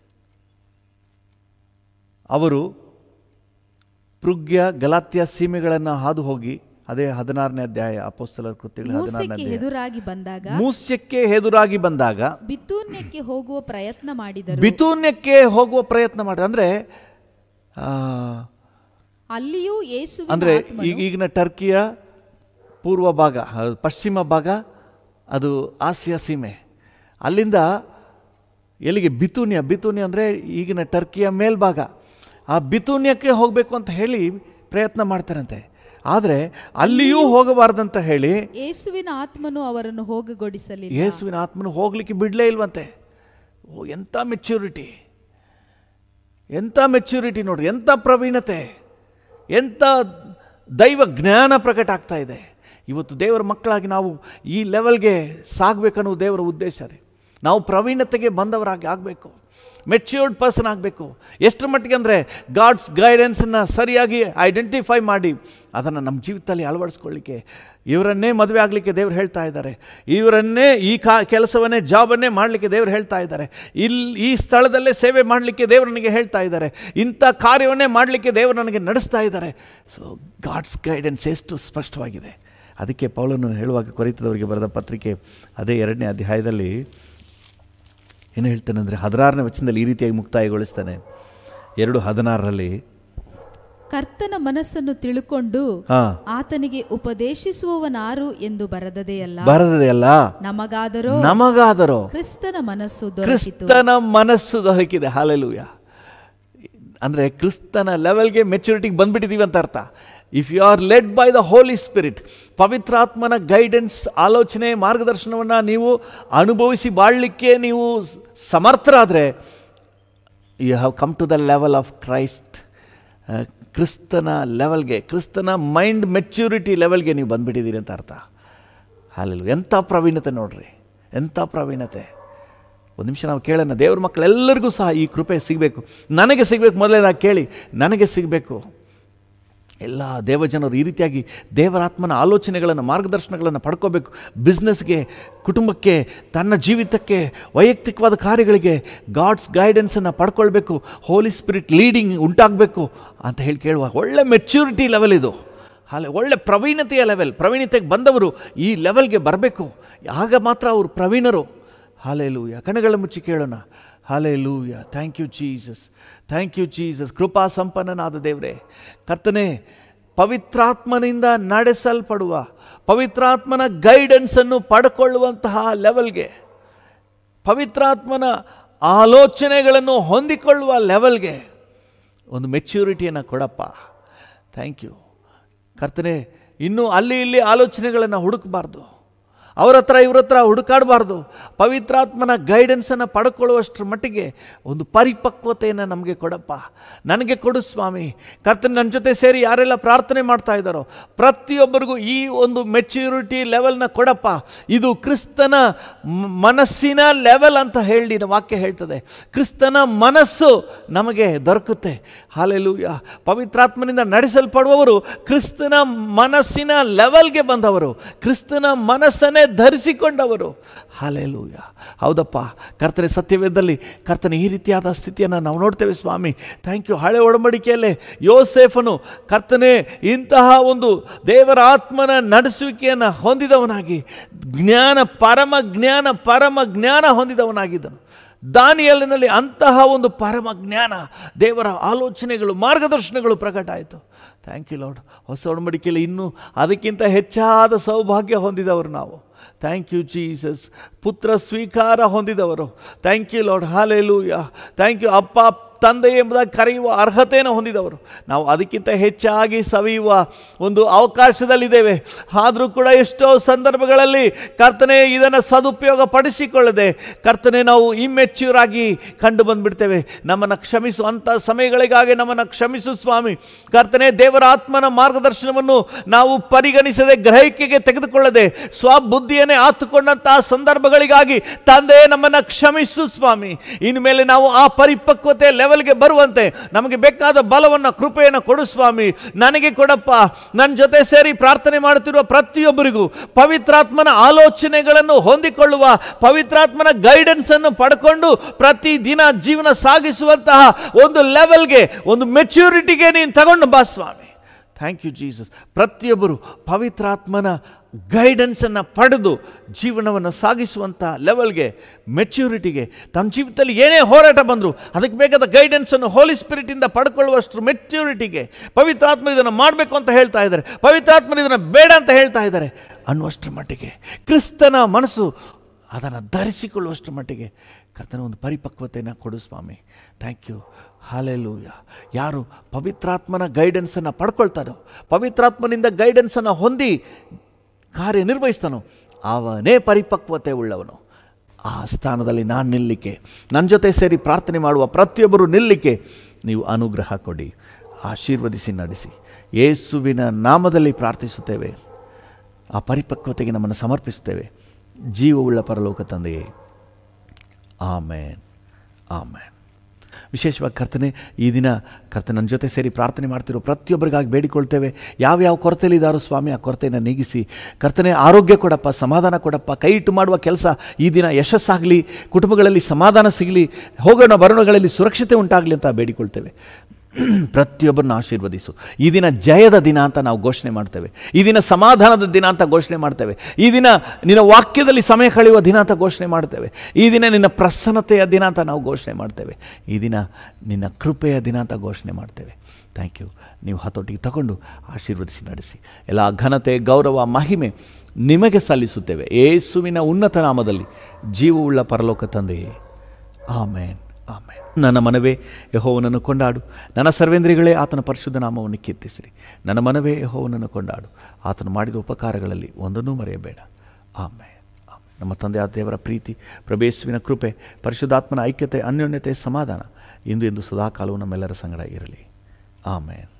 ಅವರು ಪೃಗ್ಯ ಗಲಾತ್ಯ ಸೀಮೆಗಳನ್ನು ಹಾದು ಹೋಗಿ ಅದೇ ಹದಿನಾರನೇ ಅಧ್ಯಾಯ ಅಪೋಸ್ತಲರ ಕೃತ್ಯಗಳು ಹದಿನಾರನೇ ಮೂಸಕ್ಕೆ ಅಧ್ಯಾಯ ಎದುರಾಗಿ ಬಂದಾಗ ಮೂಸ್ಯಕ್ಕೆ ಎದುರಾಗಿ ಬಂದಾಗ ಬಿತ್ತೂನ್ಯಕ್ಕೆ ಹೋಗುವ ಪ್ರಯತ್ನ ಮಾಡಿದರು ಬಿತೂನ್ಯಕ್ಕೆ ಹೋಗುವ ಪ್ರಯತ್ನ ಮಾಡಿ ಅಂದರೆ ಅಲ್ಲಿಯೂ ಯೇಸುವಿನ ಅಂದರೆ ಆತ್ಮನು ಈಗ ಈಗಿನ ಟರ್ಕಿಯ ಪೂರ್ವ ಭಾಗ ಆ, ಪಶ್ಚಿಮ ಭಾಗ ಅದು ಆಸಿಯಾ ಸೀಮೆ ಅಲ್ಲಿಂದ ಎಲ್ಲಿಗೆ ಬಿತೂನ್ಯ ಬಿತೂನ್ಯ ಅಂದರೆ ಈಗಿನ ಟರ್ಕಿಯ ಮೇಲ್ಭಾಗ ಆ ಬಿತೂನ್ಯಕ್ಕೆ ಹೋಗಬೇಕು ಅಂತ ಹೇಳಿ ಪ್ರಯತ್ನ ಮಾಡ್ತಾರಂತೆ ಆದರೆ ಅಲ್ಲಿಯೂ ಹೋಗಬಾರ್ದಂತ ಹೇಳಿ ಯೇಸುವಿನ ಆತ್ಮನು ಅವರನ್ನು ಹೋಗಗೊಡಿಸಲಿಲ್ಲ ಯೇಸುವಿನ ಆತ್ಮನು ಹೋಗ್ಲಿಕ್ಕೆ ಬಿಡಲೇ ಇಲ್ವಂತೆ ಓ ಎಂಥ ಮೆಚ್ಯೂರಿಟಿ ಎಂಥ ಮೆಚ್ಯೂರಿಟಿ ನೋಡ್ರಿ ಎಂಥ ಪ್ರವೀಣತೆ ಎಂಥ ದೈವ ಜ್ಞಾನ ಪ್ರಕಟ ಆಗ್ತಾ ಇದೆ ಇವತ್ತು ದೇವರ ಮಕ್ಕಳಾಗಿ ನಾವು ಈ ಲೆವೆಲ್ಗೆ ಸಾಗಬೇಕನ್ನೋ ದೇವರ ಉದ್ದೇಶ ರೀ ನಾವು ಪ್ರವೀಣತೆಗೆ ಬಂದವರಾಗಿ ಆಗಬೇಕು ಮೆಚ್ಯೂರ್ಡ್ ಪರ್ಸನ್ ಆಗಬೇಕು ಎಷ್ಟರ ಮಟ್ಟಿಗೆ ಅಂದರೆ ಗಾಡ್ಸ್ ಗೈಡೆನ್ಸನ್ನು ಸರಿಯಾಗಿ ಐಡೆಂಟಿಫೈ ಮಾಡಿ ಅದನ್ನು ನಮ್ಮ ಜೀವಿತದಲ್ಲಿ ಅಳವಡಿಸ್ಕೊಳ್ಳಿಕ್ಕೆ ಇವರನ್ನೇ ಮದುವೆ ಆಗಲಿಕ್ಕೆ ದೇವ್ರು ಹೇಳ್ತಾ ಇದ್ದಾರೆ ಇವರನ್ನೇ ಈ ಕಾ ಕೆಲಸವನ್ನೇ ಜಾಬನ್ನೇ ಮಾಡಲಿಕ್ಕೆ ದೇವ್ರು ಹೇಳ್ತಾ ಇದ್ದಾರೆ ಇಲ್ಲಿ ಈ ಸ್ಥಳದಲ್ಲೇ ಸೇವೆ ಮಾಡಲಿಕ್ಕೆ ದೇವರು ನನಗೆ ಹೇಳ್ತಾ ಇದ್ದಾರೆ ಇಂಥ ಕಾರ್ಯವನ್ನೇ ಮಾಡಲಿಕ್ಕೆ ದೇವರು ನನಗೆ ನಡೆಸ್ತಾ ಇದ್ದಾರೆ ಸೊ ಗಾಡ್ಸ್ ಗೈಡೆನ್ಸ್ ಎಷ್ಟು ಸ್ಪಷ್ಟವಾಗಿದೆ ಅದಕ್ಕೆ ಪೌಲನು ಹೇಳುವಾಗ ಕೊರಿತದವರಿಗೆ ಬರೆದ ಪತ್ರಿಕೆ ಅದೇ ಎರಡನೇ ಅಧ್ಯಾಯದಲ್ಲಿ ಏನು ಹೇಳ್ತಾನೆ ಅಂದರೆ ಹದಿನಾರನೇ ವಚನದಲ್ಲಿ ಈ ರೀತಿಯಾಗಿ ಮುಕ್ತಾಯಗೊಳಿಸ್ತಾನೆ ಎರಡು ಹದಿನಾರರಲ್ಲಿ ಕರ್ತನ ಮನಸ್ಸನ್ನು ತಿಳುಕೊಂಡು ಹಾಂ ಆತನಿಗೆ ಉಪದೇಶಿಸುವವನಾರು ಎಂದು ಬರದದೆಯಲ್ಲ ಬರದೇ ಅಲ್ಲ ನಮಗಾದರೋ ನಮಗಾದರೋ ಕ್ರಿಸ್ತನ ಮನಸ್ಸು ದೊರಕಿತು ಕ್ರಿಸ್ತನ ಮನಸ್ಸು ದೊರಕಿದೆ ಹಾಲೆಲೂಯ ಅಂದರೆ ಕ್ರಿಸ್ತನ ಲೆವೆಲ್ಗೆ ಮೆಚುರಿಟಿಗೆ ಬಂದ್ಬಿಟ್ಟಿದ್ದೀವಿ ಅಂತ ಅರ್ಥ if you are led by the holy spirit ಪವಿತ್ರಾತ್ಮನ ಗೈಡೆನ್ಸ್ ಆಲೋಚನೆ ಮಾರ್ಗದರ್ಶನವನ್ನು ನೀವು ಅನುಭವಿಸಿ ಬಾಳಲಿಕ್ಕೆ ನೀವು ಸಮರ್ಥರಾದರೆ you have come to the level of Christ ಕ್ರಿಸ್ತನ ಲೆವೆಲ್ಗೆ ಕ್ರಿಸ್ತನ ಮೈಂಡ್ ಮೆಚ್ಯೂರಿಟಿ ಲೆವೆಲ್ಗೆ ನೀವು ಬಂದ್ಬಿಟ್ಟಿದ್ದೀರಿ ಅಂತ ಅರ್ಥ ಹಾಲೆಲು ಎಂಥ ಪ್ರವೀಣತೆ ನೋಡ್ರಿ ಎಂಥ ಪ್ರವೀಣತೆ ಒಂದು ನಿಮಿಷ ನಾವು ಕೇಳೋಣ ದೇವ್ರ ಮಕ್ಕಳೆಲ್ಲರಿಗೂ ಸಹ ಈ ಕೃಪೆ ಸಿಗಬೇಕು ನನಗೆ ಸಿಗಬೇಕು ಮೊದಲನೇದಾಗಿ ಕೇಳಿ ನನಗೆ ಸಿಗಬೇಕು ಎಲ್ಲ ದೇವಜನರು ಈ ರೀತಿಯಾಗಿ ದೇವರಾತ್ಮನ ಆಲೋಚನೆಗಳನ್ನು ಮಾರ್ಗದರ್ಶನಗಳನ್ನು ಪಡ್ಕೋಬೇಕು ಬಿಸ್ನೆಸ್ಗೆ ಕುಟುಂಬಕ್ಕೆ ತನ್ನ ಜೀವಿತಕ್ಕೆ ವೈಯಕ್ತಿಕವಾದ ಕಾರ್ಯಗಳಿಗೆ ಗಾಡ್ಸ್ ಗೈಡೆನ್ಸನ್ನು ಪಡ್ಕೊಳ್ಬೇಕು ಹೋಲಿ ಸ್ಪಿರಿಟ್ ಲೀಡಿಂಗ್ ಉಂಟಾಗಬೇಕು ಅಂತ ಹೇಳಿ ಕೇಳುವ ಒಳ್ಳೆ ಮೆಚ್ಯೂರಿಟಿ ಲೆವೆಲ್ ಇದು ಹಾಲೆ ಒಳ್ಳೆ ಪ್ರವೀಣತೆಯ ಲೆವೆಲ್ ಪ್ರವೀಣತೆಗೆ ಬಂದವರು ಈ ಲೆವೆಲ್ಗೆ ಬರಬೇಕು ಆಗ ಮಾತ್ರ ಅವರು ಪ್ರವೀಣರು ಹಾಲೆಲೂಯ ಕಣಗಳ ಮುಚ್ಚಿ ಕೇಳೋಣ hallelujah thank you Jesus thank you Jesus ಕೃಪಾ ಸಂಪನ್ನನಾದ ದೇವರೇ ಕರ್ತನೆ ಪವಿತ್ರಾತ್ಮನಿಂದ ನಡೆಸಲ್ಪಡುವ ಪವಿತ್ರಾತ್ಮನ ಗೈಡೆನ್ಸನ್ನು ಪಡ್ಕೊಳ್ಳುವಂತಹ ಲೆವೆಲ್ಗೆ ಪವಿತ್ರಾತ್ಮನ ಆಲೋಚನೆಗಳನ್ನು ಹೊಂದಿಕೊಳ್ಳುವ ಲೆವೆಲ್ಗೆ ಒಂದು ಮೆಚ್ಯೂರಿಟಿಯನ್ನು ಕೊಡಪ್ಪ ಥ್ಯಾಂಕ್ ಯು ಕರ್ತನೆ ಇನ್ನೂ ಅಲ್ಲಿ ಇಲ್ಲಿ ಆಲೋಚನೆಗಳನ್ನು ಹುಡುಕಬಾರ್ದು ಅವ್ರ ಹತ್ರ ಇವ್ರ ಹತ್ರ ಹುಡುಕಾಡಬಾರ್ದು ಪವಿತ್ರಾತ್ಮನ ಗೈಡೆನ್ಸನ್ನು ಪಡ್ಕೊಳ್ಳುವಷ್ಟರ ಮಟ್ಟಿಗೆ ಒಂದು ಪರಿಪಕ್ವತೆಯನ್ನು ನಮಗೆ ಕೊಡಪ್ಪ ನನಗೆ ಕೊಡು ಸ್ವಾಮಿ ಕರ್ತನ ನನ್ನ ಜೊತೆ ಸೇರಿ ಯಾರೆಲ್ಲ ಪ್ರಾರ್ಥನೆ ಮಾಡ್ತಾ ಇದ್ದಾರೋ ಪ್ರತಿಯೊಬ್ಬರಿಗೂ ಈ ಒಂದು ಮೆಚ್ಯೂರಿಟಿ ಲೆವೆಲ್ನ ಕೊಡಪ್ಪ ಇದು ಕ್ರಿಸ್ತನ ಮ- ಮನಸ್ಸಿನ ಲೆವೆಲ್ ಅಂತ ಹೇಳಿ ವಾಕ್ಯ ಹೇಳ್ತದೆ ಕ್ರಿಸ್ತನ ಮನಸ್ಸು ನಮಗೆ ದೊರಕುತ್ತೆ ಹಾಲೆಲೂಯ ಪವಿತ್ರಾತ್ಮನಿಂದ ನಡೆಸಲ್ಪಡುವವರು ಕ್ರಿಸ್ತನ ಮನಸ್ಸಿನ ಲೆವೆಲ್ಗೆ ಬಂದವರು ಕ್ರಿಸ್ತನ ಮನಸ್ಸನ್ನೇ ಧರಿಸಿಕೊಂಡವರು ಹಾಲೆಲೂಯ ಹೌದಪ್ಪ ಕರ್ತನೆ ಸತ್ಯವೇದದಲ್ಲಿ ಕರ್ತನೆ ಈ ರೀತಿಯಾದ ಸ್ಥಿತಿಯನ್ನು ನಾವು ನೋಡ್ತೇವೆ ಸ್ವಾಮಿ ಥ್ಯಾಂಕ್ ಯು ಹಳೆ ಒಡಂಬಡಿಕೆಯಲ್ಲೇ ಯೋಸೇಫನು ಕರ್ತನೆ ಇಂತಹ ಒಂದು ದೇವರ ಆತ್ಮನ ನಡೆಸುವಿಕೆಯನ್ನು ಹೊಂದಿದವನಾಗಿ ಜ್ಞಾನ ಪರಮ ಜ್ಞಾನ ಪರಮ ಜ್ಞಾನ ಹೊಂದಿದವನಾಗಿದ್ದನು ದಾನಿಯಲ್ಲಿನಲ್ಲಿ ಅಂತಹ ಒಂದು ಪರಮ ಜ್ಞಾನ ದೇವರ ಆಲೋಚನೆಗಳು ಮಾರ್ಗದರ್ಶನಗಳು ಪ್ರಕಟ ಆಯಿತು ಥ್ಯಾಂಕ್ ಯು ಲಾರ್ಡ್ ಹೊಸ ಒಡಂಬಡಿಕೆಯಲ್ಲಿ ಇನ್ನೂ ಅದಕ್ಕಿಂತ ಹೆಚ್ಚಾದ ಸೌಭಾಗ್ಯ ಹೊಂದಿದವರು ನಾವು ಥ್ಯಾಂಕ್ ಯು ಜೀಸಸ್ ಪುತ್ರ ಸ್ವೀಕಾರ ಹೊಂದಿದವರು thank you lord hallelujah thank you ಅಪ್ಪ ತಂದೆ ಎಂಬುದಾಗಿ ಕರೆಯುವ ಅರ್ಹತೆಯನ್ನು ಹೊಂದಿದವರು ನಾವು ಅದಕ್ಕಿಂತ ಹೆಚ್ಚಾಗಿ ಸವಿಯುವ ಒಂದು ಅವಕಾಶದಲ್ಲಿದ್ದೇವೆ ಆದರೂ ಕೂಡ ಎಷ್ಟೋ ಸಂದರ್ಭಗಳಲ್ಲಿ ಕರ್ತನೆ ಇದನ್ನು ಸದುಪಯೋಗ ಪಡಿಸಿಕೊಳ್ಳದೆ ಕರ್ತನೆ ನಾವು ಇಮ್ಮೆಚ್ಯೂರ್ ಆಗಿ ಕಂಡು ಬಂದುಬಿಡ್ತೇವೆ ನಮ್ಮನ್ನು ಕ್ಷಮಿಸುವಂಥ ಸಮಯಗಳಿಗಾಗಿ ನಮ್ಮನ್ನು ಕ್ಷಮಿಸು ಸ್ವಾಮಿ ಕರ್ತನೆ ದೇವರ ಆತ್ಮನ ಮಾರ್ಗದರ್ಶನವನ್ನು ನಾವು ಪರಿಗಣಿಸದೆ ಗ್ರಹಿಕೆಗೆ ತೆಗೆದುಕೊಳ್ಳದೆ ಸ್ವಬುದ್ಧಿಯನ್ನೇ ಆತುಕೊಂಡಂತಹ ಸಂದರ್ಭಗಳಿಗಾಗಿ ತಂದೆ ನಮ್ಮನ್ನು ಕ್ಷಮಿಸು ಸ್ವಾಮಿ ಇನ್ಮೇಲೆ ನಾವು ಆ ಪರಿಪಕ್ವತೆ ಲೆವೆಲ್ಗೆ ಬರುವಂತೆ ನಮಗೆ ಬೇಕಾದ ಬಲವನ್ನು ಕೃಪೆಯನ್ನು ಕೊಡು ಸ್ವಾಮಿ ನನಗೆ ಕೊಡಪ್ಪ ನನ್ನ ಜೊತೆ ಸೇರಿ ಪ್ರಾರ್ಥನೆ ಮಾಡುತ್ತಿರುವ ಪ್ರತಿಯೊಬ್ಬರಿಗೂ ಪವಿತ್ರಾತ್ಮನ ಆಲೋಚನೆಗಳನ್ನು ಹೊಂದಿಕೊಳ್ಳುವ ಪವಿತ್ರಾತ್ಮನ ಗೈಡೆನ್ಸ್ ಅನ್ನು ಪಡ್ಕೊಂಡು ಪ್ರತಿ ದಿನ ಜೀವನ ಸಾಗಿಸುವಂತಹ ಒಂದು ಲೆವೆಲ್ಗೆ ಒಂದು ಮೆಚ್ಯೂರಿಟಿಗೆ ನೀನು ತಗೊಂಡು ಬಾ ಸ್ವಾಮಿ ಥ್ಯಾಂಕ್ ಯು ಜೀಸಸ್ ಪ್ರತಿಯೊಬ್ಬರು ಪವಿತ್ರಾತ್ಮನ ಗೈಡೆನ್ಸನ್ನು ಪಡೆದು ಜೀವನವನ್ನು ಸಾಗಿಸುವಂಥ ಲೆವೆಲ್ಗೆ ಮೆಚ್ಯೂರಿಟಿಗೆ ತಮ್ಮ ಜೀವಿತದಲ್ಲಿ ಏನೇ ಹೋರಾಟ ಬಂದರೂ ಅದಕ್ಕೆ ಬೇಕಾದ ಗೈಡೆನ್ಸನ್ನು ಹೋಲಿ ಸ್ಪಿರಿಟಿಂದ ಪಡ್ಕೊಳ್ಳುವಷ್ಟು ಮೆಚ್ಯೂರಿಟಿಗೆ ಪವಿತ್ರಾತ್ಮ ಇದನ್ನು ಮಾಡಬೇಕು ಅಂತ ಹೇಳ್ತಾ ಇದ್ದಾರೆ ಪವಿತ್ರಾತ್ಮನ ಇದನ್ನು ಬೇಡ ಅಂತ ಹೇಳ್ತಾ ಇದ್ದಾರೆ ಅನ್ನುವಷ್ಟರ ಮಟ್ಟಿಗೆ ಕ್ರಿಸ್ತನ ಮನಸ್ಸು ಅದನ್ನು ಧರಿಸಿಕೊಳ್ಳುವಷ್ಟರ ಮಟ್ಟಿಗೆ ಕರ್ತನ ಒಂದು ಪರಿಪಕ್ವತೆಯನ್ನು ಕೊಡು ಸ್ವಾಮಿ ಥ್ಯಾಂಕ್ ಯು ಹಾಲೆಲೂಯ ಯಾರು ಪವಿತ್ರಾತ್ಮನ ಗೈಡೆನ್ಸನ್ನು ಪಡ್ಕೊಳ್ತಾರೋ ಪವಿತ್ರಾತ್ಮನಿಂದ ಗೈಡೆನ್ಸನ್ನು ಹೊಂದಿ ಕಾರ್ಯನಿರ್ವಹಿಸ್ತಾನೋ ಅವನೇ ಪರಿಪಕ್ವತೆ ಉಳ್ಳವನು ಆ ಸ್ಥಾನದಲ್ಲಿ ನಾನು ನಿಲ್ಲಲಿಕ್ಕೆ ನನ್ನ ಜೊತೆ ಸೇರಿ ಪ್ರಾರ್ಥನೆ ಮಾಡುವ ಪ್ರತಿಯೊಬ್ಬರು ನಿಲ್ಲಲಿಕ್ಕೆ ನೀವು ಅನುಗ್ರಹ ಕೊಡಿ ಆಶೀರ್ವದಿಸಿ ನಡೆಸಿ ಯೇಸುವಿನ ನಾಮದಲ್ಲಿ ಪ್ರಾರ್ಥಿಸುತ್ತೇವೆ ಆ ಪರಿಪಕ್ವತೆಗೆ ನಮ್ಮನ್ನು ಸಮರ್ಪಿಸುತ್ತೇವೆ ಜೀವವುಳ್ಳ ಪರಲೋಕ ತಂದೆಯೇ ಆಮೇನ್ ಆಮೇನ್ ವಿಶೇಷವಾಗಿ ಕರ್ತನೆ ಈ ದಿನ ಕರ್ತನೆ ನನ್ನ ಜೊತೆ ಸೇರಿ ಪ್ರಾರ್ಥನೆ ಮಾಡ್ತಿರೋ ಪ್ರತಿಯೊಬ್ಬರಿಗಾಗಿ ಬೇಡಿಕೊಳ್ತೇವೆ ಯಾವ್ಯಾವ ಕೊರತೆಯಲ್ಲಿದ್ದಾರೋ ಸ್ವಾಮಿ ಆ ಕೊರತೆಯನ್ನು ನೀಗಿಸಿ ಕರ್ತನೆ ಆರೋಗ್ಯ ಕೊಡಪ್ಪ ಸಮಾಧಾನ ಕೊಡಪ್ಪ ಕೈ ಇಟ್ಟು ಮಾಡುವ ಕೆಲಸ ಈ ದಿನ ಯಶಸ್ಸಾಗಲಿ ಕುಟುಂಬಗಳಲ್ಲಿ ಸಮಾಧಾನ ಸಿಗಲಿ ಹೋಗೋಣ ಬರೋಣಗಳಲ್ಲಿ ಸುರಕ್ಷತೆ ಉಂಟಾಗಲಿ ಅಂತ ಬೇಡಿಕೊಳ್ತೇವೆ ಪ್ರತಿಯೊಬ್ಬರನ್ನ ಆಶೀರ್ವದಿಸು ಈ ದಿನ ಜಯದ ದಿನ ಅಂತ ನಾವು ಘೋಷಣೆ ಮಾಡ್ತೇವೆ ಈ ದಿನ ಸಮಾಧಾನದ ದಿನ ಅಂತ ಘೋಷಣೆ ಮಾಡ್ತೇವೆ ಈ ದಿನ ನಿನ್ನ ವಾಕ್ಯದಲ್ಲಿ ಸಮಯ ಕಳೆಯುವ ದಿನ ಅಂತ ಘೋಷಣೆ ಮಾಡ್ತೇವೆ ಈ ದಿನ ನಿನ್ನ ಪ್ರಸನ್ನತೆಯ ದಿನ ಅಂತ ನಾವು ಘೋಷಣೆ ಮಾಡ್ತೇವೆ ಈ ದಿನ ನಿನ್ನ ಕೃಪೆಯ ದಿನ ಅಂತ ಘೋಷಣೆ ಮಾಡ್ತೇವೆ ಥ್ಯಾಂಕ್ ಯು ನೀವು ಹತೋಟಿಗೆ ತಗೊಂಡು ಆಶೀರ್ವದಿಸಿ ನಡೆಸಿ ಎಲ್ಲ ಘನತೆ ಗೌರವ ಮಹಿಮೆ ನಿಮಗೆ ಸಲ್ಲಿಸುತ್ತೇವೆ ಏಸುವಿನ ಉನ್ನತ ನಾಮದಲ್ಲಿ ಜೀವವುಳ್ಳ ಪರಲೋಕ ತಂದೆಯೇ ಆಮೇನ್ ಆಮೇನ್ ನನ್ನ ಮನವೇ ಯಹೋವನನ್ನು ಕೊಂಡಾಡು ನನ್ನ ಸರ್ವೇಂದ್ರಿಗಳೇ ಆತನ ಪರಿಶುದ್ಧ ನಾಮವನ್ನು ಕೀರ್ತಿಸಿರಿ ನನ್ನ ಮನವೇ ಯಹೋವನನ್ನು ಕೊಂಡಾಡು ಆತನು ಮಾಡಿದ ಉಪಕಾರಗಳಲ್ಲಿ ಒಂದನ್ನೂ ಮರೆಯಬೇಡ ಆಮೇಲೆ ನಮ್ಮ ತಂದೆಯ ದೇವರ ಪ್ರೀತಿ ಪ್ರಭೇಸುವಿನ ಕೃಪೆ ಪರಿಶುದ್ಧಾತ್ಮನ ಐಕ್ಯತೆ ಅನ್ಯೋನ್ಯತೆ ಸಮಾಧಾನ ಇಂದು ಎಂದು ಸದಾಕಾಲವು ನಮ್ಮೆಲ್ಲರ ಸಂಗಡ ಇರಲಿ ಆಮೇನ್